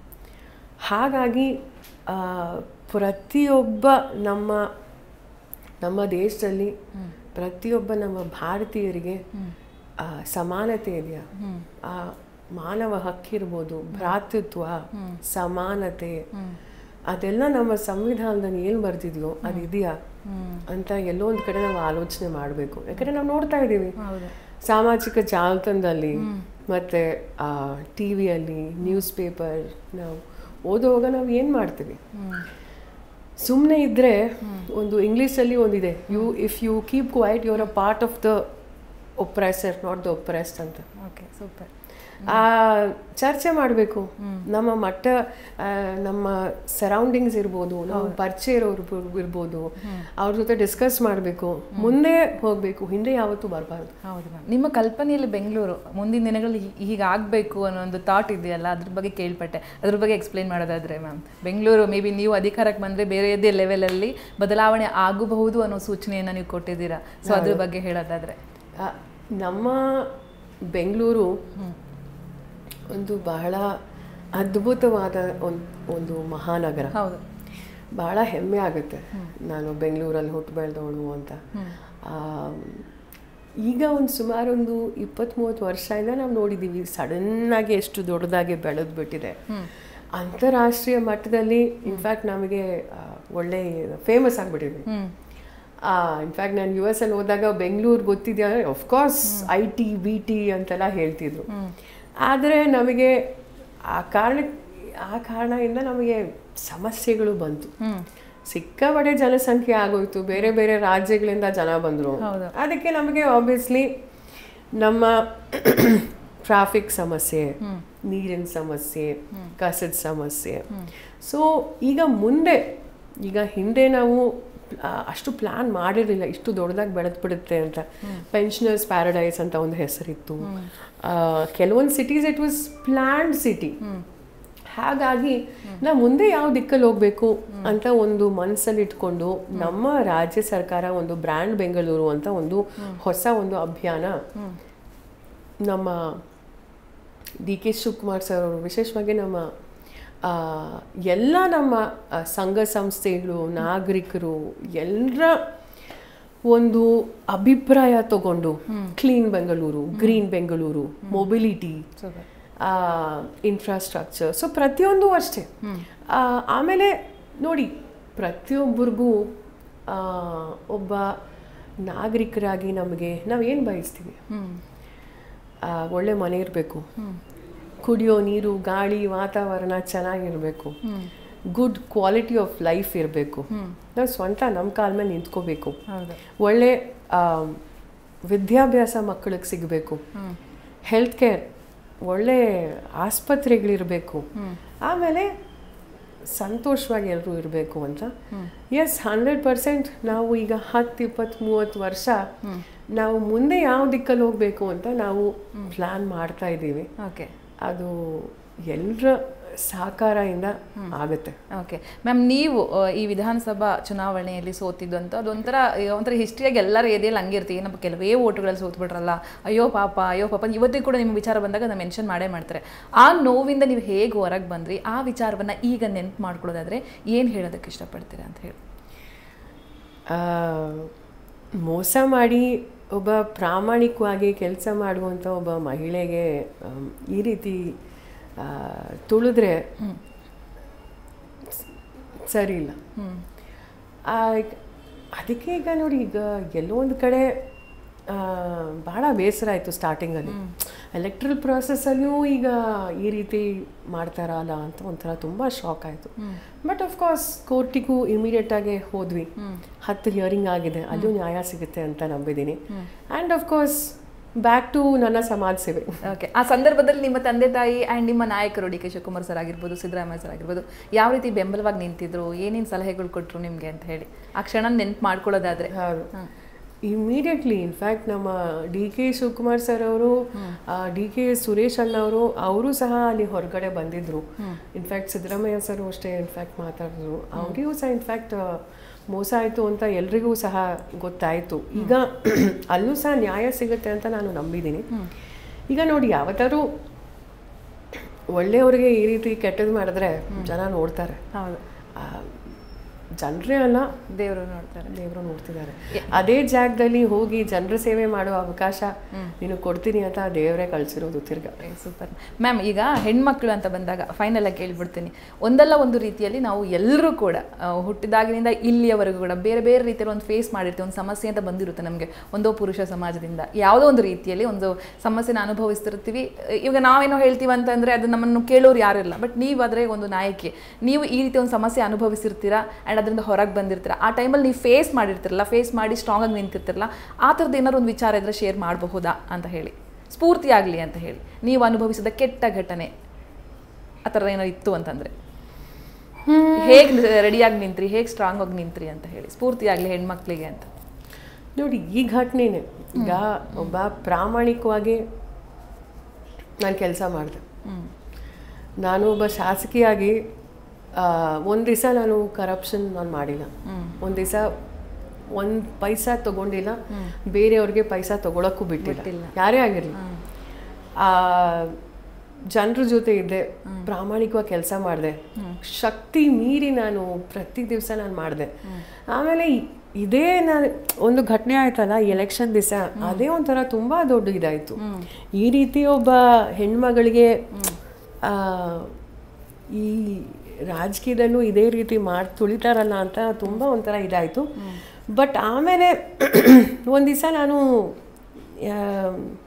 B: ಹಾಗಾಗಿ ಆ, ಪ್ರತಿಯೊಬ್ಬ ನಮ್ಮ ನಮ್ಮ ದೇಶದಲ್ಲಿ ಪ್ರತಿಯೊಬ್ಬ ನಮ್ಮ ಭಾರತೀಯರಿಗೆ ಆ, ಸಮಾನತೆ ಇದೆಯಾ ಆ ಮಾನವ ಹಕ್ಕಿರ್ಬೋದು ಭ್ರಾತೃತ್ವ ಸಮಾನತೆ ಅದೆಲ್ಲ ನಮ್ಮ ಸಂವಿಧಾನದಲ್ಲಿ ಏನು ಬರ್ತಿದ್ಯೋ ಅದು ಇದೆಯಾ ಅಂತ ಎಲ್ಲೋ ಒಂದು ಕಡೆ ನಾವು ಆಲೋಚನೆ ಮಾಡಬೇಕು ಯಾಕಂದ್ರೆ ನಾವು ನೋಡ್ತಾ ಇದ್ದೀವಿ
A: ಹೌದು
B: ಸಾಮಾಜಿಕ ಜಾಲತಾಣದಲ್ಲಿ ಮತ್ತು ಟಿ ವಿಯಲ್ಲಿ ನ್ಯೂಸ್ ಪೇಪರ್ ನಾವು ಓದುವಾಗ ನಾವು ಏನು ಮಾಡ್ತೀವಿ ಸುಮ್ಮನೆ ಇದ್ದರೆ ಒಂದು ಇಂಗ್ಲೀಷಲ್ಲಿ ಒಂದಿದೆ you if you keep quiet your a part of the oppressor not the oppressed ಅಂತ
A: ಓಕೆ ಸೂಪರ್
B: ಆ ಚರ್ಚೆ ಮಾಡಬೇಕು ನಮ್ಮ ಮಟ್ಟ ಆ, ನಮ್ಮ ಸರೌಂಡಿಂಗ್ಸ್ ಇರ್ಬೋದು ನಮ್ಮ ಪರಿಚಯ ಇರೋರು ಇರ್ಬೋ- ಇರ್ಬೋದು ಅವ್ರ ಜೊತೆ ಡಿಸ್ಕಸ್ ಮಾಡಬೇಕು ಮುಂದೆ ಹೋಗಬೇಕು ಹಿಂದೆ ಯಾವತ್ತೂ ಬರಬಾರ್ದು
A: ಹೌದು ಮ್ಯಾಮ್ ನಿಮ್ಮ ಕಲ್ಪನೆಯಲ್ಲಿ ಬೆಂಗಳೂರು ಮುಂದಿನ ದಿನಗಳಲ್ಲಿ ಹೀ- ಹೀಗಾಗಬೇಕು ಅನ್ನೋ ಒಂದು ಥಾಟ್ ಇದೆಯಲ್ಲ ಅದ್ರ ಬಗ್ಗೆ ಕೇಳ್ಪಟ್ಟೆ ಅದ್ರ ಬಗ್ಗೆ ಎಕ್ಸ್ಪ್ಲೈನ್ ಮಾಡೋದಾದ್ರೆ ಮ್ಯಾಮ್ ಬೆಂಗಳೂರು ಮೇ ಬಿ ನೀವು ಅಧಿಕಾರಕ್ಕೆ ಬಂದರೆ ಬೇರೆಯದೇ ಲೆವೆಲಲ್ಲಿ ಬದಲಾವಣೆ ಆಗಬಹುದು ಅನ್ನೋ ಸೂಚನೆಯನ್ನು ನೀವು ಕೊಟ್ಟಿದ್ದೀರಾ ಸೊ ಅದ್ರ ಬಗ್ಗೆ ಹೇಳೋದಾದ್ರೆ
B: ಆ, ನಮ್ಮ ಬೆಂಗಳೂರು ಒಂದು ಬಹಳ ಅದ್ಭುತವಾದ ಒಂದು ಒಂದು ಮಹಾನಗರ
A: ಹೌದು
B: ಬಹಳ ಹೆಮ್ಮೆ ಆಗುತ್ತೆ ನಾನು ಬೆಂಗಳೂರಲ್ಲಿ ಹುಟ್ಟು ಬೆಳೆದವಳು ಅಂತ ಆ, ಈಗ ಒಂದು ಸುಮಾರು ಒಂದು ಇಪ್ಪತ್ತ್ ಮೂವತ್ತು ವರ್ಷದಿಂದ ನಾವು ನೋಡಿದ್ದೀವಿ ಸಡನ್ನಾಗಿ ಎಷ್ಟು ದೊಡ್ಡದಾಗಿ ಬೆಳೆದು ಬಿಟ್ಟಿದೆ ಅಂತಾರಾಷ್ಟ್ರೀಯ ಮಟ್ಟದಲ್ಲಿ ಇನ್ಫ್ಯಾಕ್ಟ್ ನಮಗೆ ಆ, ಒಳ್ಳೆ ಫೇಮಸ್ ಆಗಿಬಿಟ್ಟಿದ್ವಿ ಇನ್ಫ್ಯಾಕ್ಟ್ ನಾನು ಯು ಎಸ್ ಅಲ್ಲಿ ಹೋದಾಗ ಬೆಂಗಳೂರು ಗೊತ್ತಿದೆಯಾ of course I T B T ಅಂತೆಲ್ಲ ಹೇಳ್ತಿದ್ರು ಆದರೆ ನಮಗೆ ಆ ಕಾರಣ ಆ ಕಾರಣದಿಂದ ನಮಗೆ ಸಮಸ್ಯೆಗಳು ಬಂತು
A: ಹ್ಮ್
B: ಸಿಕ್ಕಾಪಟ್ಟೆ ಜನಸಂಖ್ಯೆ ಆಗೋಯ್ತು ಬೇರೆ ಬೇರೆ ರಾಜ್ಯಗಳಿಂದ ಜನ ಬಂದರು
A: ಹೌದು.
B: ಅದಕ್ಕೆ ನಮಗೆ ಆಬ್ವಿಯಸ್ಲಿ ನಮ್ಮ ಟ್ರಾಫಿಕ್ ಸಮಸ್ಯೆ ನೀರಿನ ಸಮಸ್ಯೆ ಕಸದ ಸಮಸ್ಯೆ ಸೊ ಈಗ ಮುಂದೆ ಈಗ ಹಿಂದೆ ನಾವು ಆ, ಅಷ್ಟು ಪ್ಲಾನ್ ಮಾಡಿರಲಿಲ್ಲ ಇಷ್ಟು ದೊಡ್ಡದಾಗಿ ಬೆಳೆದು ಬಿಡುತ್ತೆ ಅಂತ ಪೆನ್ಷನರ್ಸ್ ಪ್ಯಾರಡೈಸ್ ಅಂತ ಒಂದು ಹೆಸರಿತ್ತು ಆ, ಕೆಲವೊಂದು cities it was planned city ಹಾಗಾಗಿ ನಾವು ಮುಂದೆ ಯಾವ ದಿಕ್ಕಲ್ಲಿ ಹೋಗ್ಬೇಕು ಅಂತ ಒಂದು ಮನಸ್ಸಲ್ಲಿ ಇಟ್ಕೊಂಡು ನಮ್ಮ ರಾಜ್ಯ ಸರ್ಕಾರ ಒಂದು ಬ್ರ್ಯಾಂಡ್ ಬೆಂಗಳೂರು ಅಂತ ಒಂದು ಹೊಸ ಒಂದು ಅಭಿಯಾನ ನಮ್ಮ ಡಿ ಕೆ ಶಿವಕುಮಾರ್ ಸರ್ ಅವರು ವಿಶೇಷವಾಗಿ ನಮ್ಮ ಆ, ಎಲ್ಲ ನಮ್ಮ ಆ, ಸಂಘ ಸಂಸ್ಥೆಗಳು ನಾಗರಿಕರು ಎಲ್ಲರ ಒಂದು ಅಭಿಪ್ರಾಯ ತಗೊಂಡು clean Bengaluru green Bengaluru mobility
A: super
B: infrastructure so ಪ್ರತಿಯೊಂದು ಅಷ್ಟೇ ಆ, ಆಮೇಲೆ ನೋಡಿ ಪ್ರತಿಯೊಬ್ಬರಿಗೂ ಆ, ಒಬ್ಬ ನಾಗರಿಕರಾಗಿ ನಮಗೆ ನಾವು ಏನು ಬಯಸ್ತೀವಿ
A: ಹ್ಮ್
B: ಆ, ಒಳ್ಳೆ ಮನೆ ಇರಬೇಕು ಕುಡಿಯೋ ನೀರು ಗಾಳಿ ವಾತಾವರಣ ಚೆನ್ನಾಗಿರಬೇಕು ಗುಡ್ ಕ್ವಾಲಿಟಿ ಆಫ್ ಲೈಫ್ ಇರಬೇಕು ನಾವು ಸ್ವಂತ ನಮ್ಮ ಕಾಲ ಮೇಲೆ ನಿಂತ್ಕೋಬೇಕು
A: ಹೌದು
B: ಒಳ್ಳೆ ಆ, ವಿದ್ಯಾಭ್ಯಾಸ ಮಕ್ಕಳಿಗೆ ಸಿಗಬೇಕು ಹೆಲ್ತ್ ಕೇರ್ ಒಳ್ಳೆ ಆಸ್ಪತ್ರೆಗಳಿರಬೇಕು ಆಮೇಲೆ ಸಂತೋಷವಾಗಿ ಎಲ್ಲರೂ ಇರಬೇಕು ಅಂತ ಎಸ್ ಹಂಡ್ರೆಡ್ ಪರ್ಸೆಂಟ್ ನಾವು ಈಗ ಹತ್ತು ಇಪ್ಪತ್ತು ಮೂವತ್ತು ವರ್ಷ ನಾವು ಮುಂದೆ ಯಾವ ದಿಕ್ಕಲ್ಲಿ ಹೋಗಬೇಕು ಅಂತ ನಾವು ಪ್ಲ್ಯಾನ್ ಮಾಡ್ತಾ ಇದ್ದೀವಿ
A: ಓಕೆ
B: ಅದು ಎಲ್ಲರ ಸಹಕಾರದಿಂದ ಆಗುತ್ತೆ
A: ಓಕೆ ಮ್ಯಾಮ್ ನೀವು ಆ, ಈ ವಿಧಾನಸಭಾ ಚುನಾವಣೆಯಲ್ಲಿ ಸೋತಿದ್ದು ಅಂತ ಅದೊಂಥರ ಆ, ಒಂಥರ ಹಿಸ್ಟ್ರಿಯಾಗಿ ಎಲ್ಲರ ಎದೆಯಲ್ಲಿ ಹಂಗಿರ್ತೀವಿ ನಮ್ಮ ಕೆಲವೇ ಓಟುಗಳಲ್ಲಿ ಸೋತ್ಬಿಟ್ರಲ್ಲ ಅಯ್ಯೋ ಪಾಪ ಅಯ್ಯೋ ಪಾಪ ಇವತ್ತಿಗೂ ಕೂಡ ನಿಮ್ಮ ವಿಚಾರ ಬಂದಾಗ ನಾವು ಮೆನ್ಷನ್ ಮಾಡೇ ಮಾಡ್ತಾರೆ ಆ ನೋವಿಂದ ನೀವು ಹೇಗೆ ಹೊರಗೆ ಬಂದ್ರಿ ಆ ವಿಚಾರವನ್ನು ಈಗ ನೆನ್ಪು ಮಾಡ್ಕೊಳ್ಳೋದಾದ್ರೆ ಏನು ಹೇಳೋದಕ್ಕೆ ಇಷ್ಟಪಡ್ತೀರಾ ಅಂತ ಹೇಳಿ
B: ಆ, ಮೋಸ ಮಾಡಿ ಒಬ್ಬ ಪ್ರಾಮಾಣಿಕವಾಗಿ ಕೆಲಸ ಮಾಡುವಂಥ ಒಬ್ಬ ಮಹಿಳೆಗೆ ಆಮ್, ಈ ರೀತಿ ಆ, ತುಳಿದ್ರೆ ಸರಿ ಇಲ್ಲ ಆ, ಅದಕ್ಕೆ ಈಗ ನೋಡಿ ಈಗ ಎಲ್ಲೋ ಒಂದು ಕಡೆ ಆ, ಬಹಳ ಬೇಸರ ಆಯಿತು ಸ್ಟಾರ್ಟಿಂಗಲ್ಲಿ ಎಲೆಕ್ಟ್ರಲ್ ಪ್ರಾಸೆಸ್ಸಲ್ಲೂ ಈಗ ಈ ರೀತಿ ಮಾಡ್ತಾರಲ್ಲ ಅಂತ ಒಂಥರ ತುಂಬ ಶಾಕ್ ಆಯಿತು ಬಟ್ ಕೋರ್ಸ್ ಕೋರ್ಟಿಗೂ ಇಮಿಡಿಯೇಟಾಗಿ ಹೋದ್ವಿ ಹತ್ತು ಹಿಯರಿಂಗ್ ಆಗಿದೆ ಅಲ್ಲೂ ನ್ಯಾಯ ಸಿಗುತ್ತೆ ಅಂತ ನಂಬಿದ್ದೀನಿ ಆ್ಯಂಡ್ ಕೋರ್ಸ್ ಬ್ಯಾಕ್ ಟು ನನ್ನ ಸಮಾಜ ಸೇವೆ
A: ಓಕೆ ಆ ಸಂದರ್ಭದಲ್ಲಿ ನಿಮ್ಮ ತಂದೆ ತಾಯಿ ಆ್ಯಂಡ್ ನಿಮ್ಮ ನಾಯಕರು ಡಿ ಕೆ ಶಿವಕುಮಾರ್ ಸರ್ ಆಗಿರ್ಬೋದು ಸಿದ್ದರಾಮಯ್ಯ ಸರ್ ಆಗಿರ್ಬೋದು ಯಾವ ರೀತಿ ಬೆಂಬಲವಾಗಿ ನಿಂತಿದ್ರು ಏನೇನು ಸಲಹೆಗಳು ಕೊಟ್ಟರು ನಿಮಗೆ ಅಂತ ಹೇಳಿ ಆ ಕ್ಷಣ ನೆನ್ಪು ಮಾಡ್ಕೊಳ್ಳೋದಾದ್ರೆ
B: ಹೌದು ಇಮಿಡಿಯೇಟ್ಲಿ ಇನ್ಫ್ಯಾಕ್ಟ್ ನಮ್ಮ ಡಿ ಕೆ ಶಿವಕುಮಾರ್ ಸರ್ ಅವರು ಡಿ ಕೆ ಸುರೇಶ್ ಅಣ್ಣ ಅವರು ಅವರು ಸಹ ಅಲ್ಲಿ ಹೊರಗಡೆ ಬಂದಿದ್ರು ಇನ್ಫ್ಯಾಕ್ಟ್ ಸಿದ್ದರಾಮಯ್ಯ ಸರ್ ಅಷ್ಟೇ ಇನ್ಫ್ಯಾಕ್ಟ್ ಮಾತಾಡಿದ್ರು ಅವರಿಗೂ ಸಹ ಇನ್ಫ್ಯಾಕ್ಟ್ ಮೋಸ ಆಯಿತು ಅಂತ ಎಲ್ರಿಗೂ ಸಹ ಗೊತ್ತಾಯಿತು ಈಗ ಅಲ್ಲೂ ಸಹ ನ್ಯಾಯ ಸಿಗುತ್ತೆ ಅಂತ ನಾನು ನಂಬಿದ್ದೀನಿ ಈಗ ನೋಡಿ ಯಾವತ್ತಾದ್ರೂ ಒಳ್ಳೆಯವ್ರಿಗೆ ಈ ರೀತಿ ಕೆಟ್ಟದ್ದು ಮಾಡಿದ್ರೆ ಜನ ನೋಡ್ತಾರೆ
A: ಹೌದು
B: ಜನರೇ ಅಲ್ಲ
A: ದೇವರು ನೋಡ್ತಾರೆ
B: ದೇವರು ನೋಡ್ತಿದ್ದಾರೆ ಅದೇ ಜಾಗದಲ್ಲಿ ಹೋಗಿ ಜನರ ಸೇವೆ ಮಾಡುವ ಅವಕಾಶ ನೀನು ಕೊಡ್ತೀನಿ ಅಂತ ದೇವರೇ ಕಳ್ಸಿರೋದು ತಿರ್ಗಾ
A: ಸೂಪರ್ ಮ್ಯಾಮ್ ಈಗ ಹೆಣ್ಮಕ್ಳು ಅಂತ ಬಂದಾಗ ಫೈನಲ್ ಆಗಿ ಕೇಳ್ಬಿಡ್ತೀನಿ ಒಂದಲ್ಲ ಒಂದು ರೀತಿಯಲ್ಲಿ ನಾವು ಎಲ್ಲರೂ ಕೂಡ ಆ, ಹುಟ್ಟಿದಾಗಿನಿಂದ ಇಲ್ಲಿಯವರೆಗೂ ಕೂಡ ಬೇರೆ ಬೇರೆ ರೀತಿಯಲ್ಲಿ ಒಂದು ಫೇಸ್ ಮಾಡಿರ್ತೀವಿ ಒಂದು ಸಮಸ್ಯೆ ಅಂತ ಬಂದಿರುತ್ತೆ ನಮಗೆ ಒಂದೋ ಪುರುಷ ಸಮಾಜದಿಂದ ಯಾವುದೋ ಒಂದು ರೀತಿಯಲ್ಲಿ ಒಂದು ಸಮಸ್ಯೆನ ಅನುಭವಿಸ್ತಿರ್ತೀವಿ ಇವಾಗ ನಾವೇನೋ ಹೇಳ್ತೀವಿ ಅಂತಂದರೆ ಅದು ನಮ್ಮನ್ನು ಕೇಳೋರು ಯಾರು ಇಲ್ಲ ಬಟ್ ನೀವಾದರೆ ಒಂದು ನಾಯಕಿ ನೀವು ಈ ರೀತಿ ಒಂದು ಸಮಸ್ಯೆ ಅನುಭವಿಸಿರ್ತೀರಾ ಆ್ಯಂಡ್ ಅದರಿಂದ ಹೊರಗೆ ಬಂದಿರ್ತೀರಾ ಆ ಟೈಮಲ್ಲಿ ನೀವು ಫೇಸ್ ಮಾಡಿರ್ತಿರಲ್ಲ ಫೇಸ್ ಮಾಡಿ ಸ್ಟ್ರಾಂಗ್ ಆಗಿ ನಿಂತಿರ್ತಿರಲ್ಲ ಆ ಥರದ್ದು ಏನಾದ್ರು ಒಂದು ವಿಚಾರ ಇದ್ರೆ ಶೇರ್ ಮಾಡಬಹುದಾ ಅಂತ ಹೇಳಿ ಸ್ಫೂರ್ತಿ ಆಗಲಿ ಅಂತ ಹೇಳಿ ನೀವು ಅನುಭವಿಸಿದ ಕೆಟ್ಟ ಘಟನೆ ಆ ಥರ ಏನೋ ಇತ್ತು ಅಂತಂದರೆ ಹೇಗೆ ರೆಡಿಯಾಗಿ ನಿಂತ್ರಿ ಹೇಗೆ ಸ್ಟ್ರಾಂಗ್ ಆಗಿ ನಿಂತ್ರಿ ಅಂತ ಹೇಳಿ ಸ್ಫೂರ್ತಿ ಆಗಲಿ ಹೆಣ್ಮಕ್ಳಿಗೆ ಅಂತ
B: ನೋಡಿ ಈ ಘಟನೆನೇ ಈಗ ಒಬ್ಬ ಪ್ರಾಮಾಣಿಕವಾಗಿ ನಾನು ಕೆಲಸ ಮಾಡಿದೆ ನಾನು ಒಬ್ಬ ಶಾಸಕಿಯಾಗಿ ಒಂದು ದಿವಸ ನಾನು ಕರಪ್ಷನ್ ನಾನು ಮಾಡಿಲ್ಲ ಒಂದು ದಿವಸ ಒಂದು ಪೈಸಾ ತಗೊಂಡಿಲ್ಲ ಬೇರೆಯವ್ರಿಗೆ ಪೈಸಾ ತಗೊಳಕ್ಕೂ ಬಿಟ್ಟಿಲ್ಲ ಯಾರೇ ಆಗಿರಲಿ ಜನರ ಜೊತೆ ಇದ್ದೆ ಪ್ರಾಮಾಣಿಕವಾಗಿ ಕೆಲಸ ಮಾಡಿದೆ ಶಕ್ತಿ ಮೀರಿ ನಾನು ಪ್ರತಿ ದಿವಸ ನಾನು ಮಾಡಿದೆ ಆಮೇಲೆ ಇ- ಇದೇ ನಾನು ಒಂದು ಘಟನೆ ಆಯ್ತಲ್ಲ ಎಲೆಕ್ಷನ್ ದಿವಸ ಅದೇ ಒಂಥರ ತುಂಬ ದೊಡ್ಡ ಇದಾಯಿತು ಈ ರೀತಿ ಒಬ್ಬ ಹೆಣ್ಮಗಳಿಗೆ ಆ, ಈ ರಾಜಕೀಯದಲ್ಲೂ ಇದೇ ರೀತಿ ಮಾಡಿ ತುಳಿತಾರಲ್ಲ ಅಂತ ತುಂಬ ಒಂಥರ ಇದಾಯಿತು ಬಟ್ ಆಮೇಲೆ ಒಂದು ದಿವಸ ನಾನು ಆ,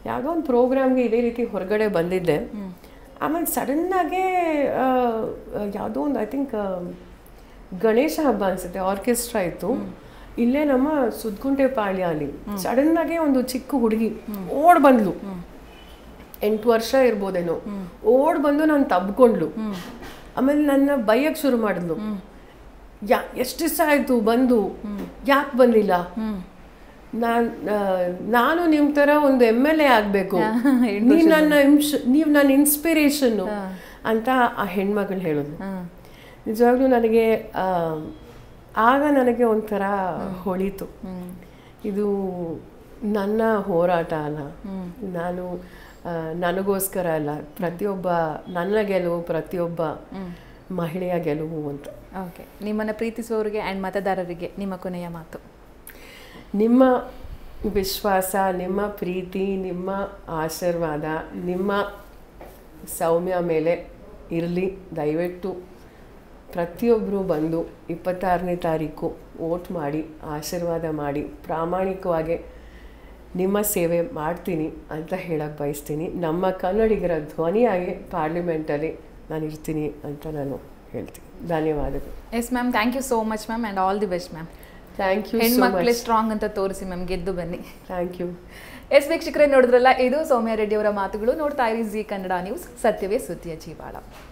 B: ಯಾವುದೋ ಒಂದು ಪ್ರೋಗ್ರಾಮ್ಗೆ ಇದೇ ರೀತಿ ಹೊರಗಡೆ ಬಂದಿದ್ದೆ ಆಮೇಲೆ ಸಡನ್ನಾಗೇ ಯಾವುದೋ ಒಂದು ಐ ಥಿಂಕ್ ಗಣೇಶ ಹಬ್ಬ ಅನ್ಸುತ್ತೆ ಆರ್ಕೆಸ್ಟ್ರಾ ಇತ್ತು ಇಲ್ಲೇ ನಮ್ಮ ಸುದ್ಗುಂಟೆ ಪಾಳ್ಯ ಅಲ್ಲಿ ಸಡನ್ನಾಗೆ ಒಂದು ಚಿಕ್ಕ ಹುಡುಗಿ ಓಡ್ ಬಂದ್ಲು ಎಂಟು ವರ್ಷ ಇರ್ಬೋದೇನೋ ಓಡ್ ಬಂದು ನಾನು ತಬ್ಕೊಂಡ್ಲು ಆಮೇಲೆ ನನ್ನ ಬೈಯಕ್ಕೆ ಶುರು ಮಾಡಿದ್ಲು ಯಾ ಎಷ್ಟು ದಿವಸ ಆಯಿತು ಬಂದು ಯಾಕೆ ಬಂದಿಲ್ಲ ನಾನ್ ಆ, ನಾನು ನಿಮ್ಮ ಥರ ಒಂದು ಎಮ್ ಎಲ್ ಎ ಆಗಬೇಕು ನೀವು ನನ್ನ ಇನ್ಸ್ ನೀವು ನನ್ನ ಇನ್ಸ್ಪಿರೇಷನ್ನು ಅಂತ ಆ ಹೆಣ್ಮಗಳು ಹೇಳಿದ್ಲು ನಿಜವಾಗ್ಲೂ ನನಗೆ ಆ, ಆಗ ನನಗೆ ಒಂಥರ ಹೊಳಿತು ಇದು ನನ್ನ ಹೋರಾಟ ಅಲ್ಲ ನಾನು ಆ, ನನಗೋಸ್ಕರ ಅಲ್ಲ ಪ್ರತಿಯೊಬ್ಬ ನನ್ನ ಗೆಲುವು ಪ್ರತಿಯೊಬ್ಬ ಮಹಿಳೆಯ ಗೆಲುವು ಅಂತ
A: ಓಕೆ ನಿಮ್ಮನ್ನು ಪ್ರೀತಿಸುವವರಿಗೆ ಆ್ಯಂಡ್ ಮತದಾರರಿಗೆ ನಿಮ್ಮ ಕೊನೆಯ ಮಾತು
B: ನಿಮ್ಮ ವಿಶ್ವಾಸ ನಿಮ್ಮ ಪ್ರೀತಿ ನಿಮ್ಮ ಆಶೀರ್ವಾದ ನಿಮ್ಮ ಸೌಮ್ಯ ಮೇಲೆ ಇರಲಿ ದಯವಿಟ್ಟು ಪ್ರತಿಯೊಬ್ಬರು ಬಂದು ಇಪ್ಪತ್ತಾರನೇ ತಾರೀಕು ವೋಟ್ ಮಾಡಿ ಆಶೀರ್ವಾದ ಮಾಡಿ ಪ್ರಾಮಾಣಿಕವಾಗಿ ನಿಮ್ಮ ಸೇವೆ ಮಾಡ್ತೀನಿ ಅಂತ ಹೇಳಕ್ಕೆ ಬಯಸ್ತೀನಿ ನಮ್ಮ ಕನ್ನಡಿಗರ ಧ್ವನಿಯಾಗಿ ಪಾರ್ಲಿಮೆಂಟಲ್ಲಿ ನಾನು ಇರ್ತೀನಿ ಅಂತ ನಾನು ಹೇಳ್ತೀನಿ ಧನ್ಯವಾದಗಳು
A: yes ma'am thank you so much ma'am and all the best ma'am
B: thank you so
A: ಹೆಣ್ಮಕ್ಳೇ
B: ಮಚ್
A: ಸ್ಟ್ರಾಂಗ್ ಅಂತ ತೋರಿಸಿ ಮ್ಯಾಮ್ ಗೆದ್ದು ಬನ್ನಿ
B: ಥ್ಯಾಂಕ್ ಯು
A: ಎಸ್ ವೀಕ್ಷಕರೇ ನೋಡಿದ್ರಲ್ಲ ಇದು ಸೌಮ್ಯ ರೆಡ್ಡಿ ಅವರ ಮಾತುಗಳು ನೋಡ್ತಾ ಇರಿ ಜಿ ಕನ್ನಡ ನ್ಯೂಸ್ ಸತ್ಯವೇ ಸುದ್ದಿಯ ಜೀವಾಳ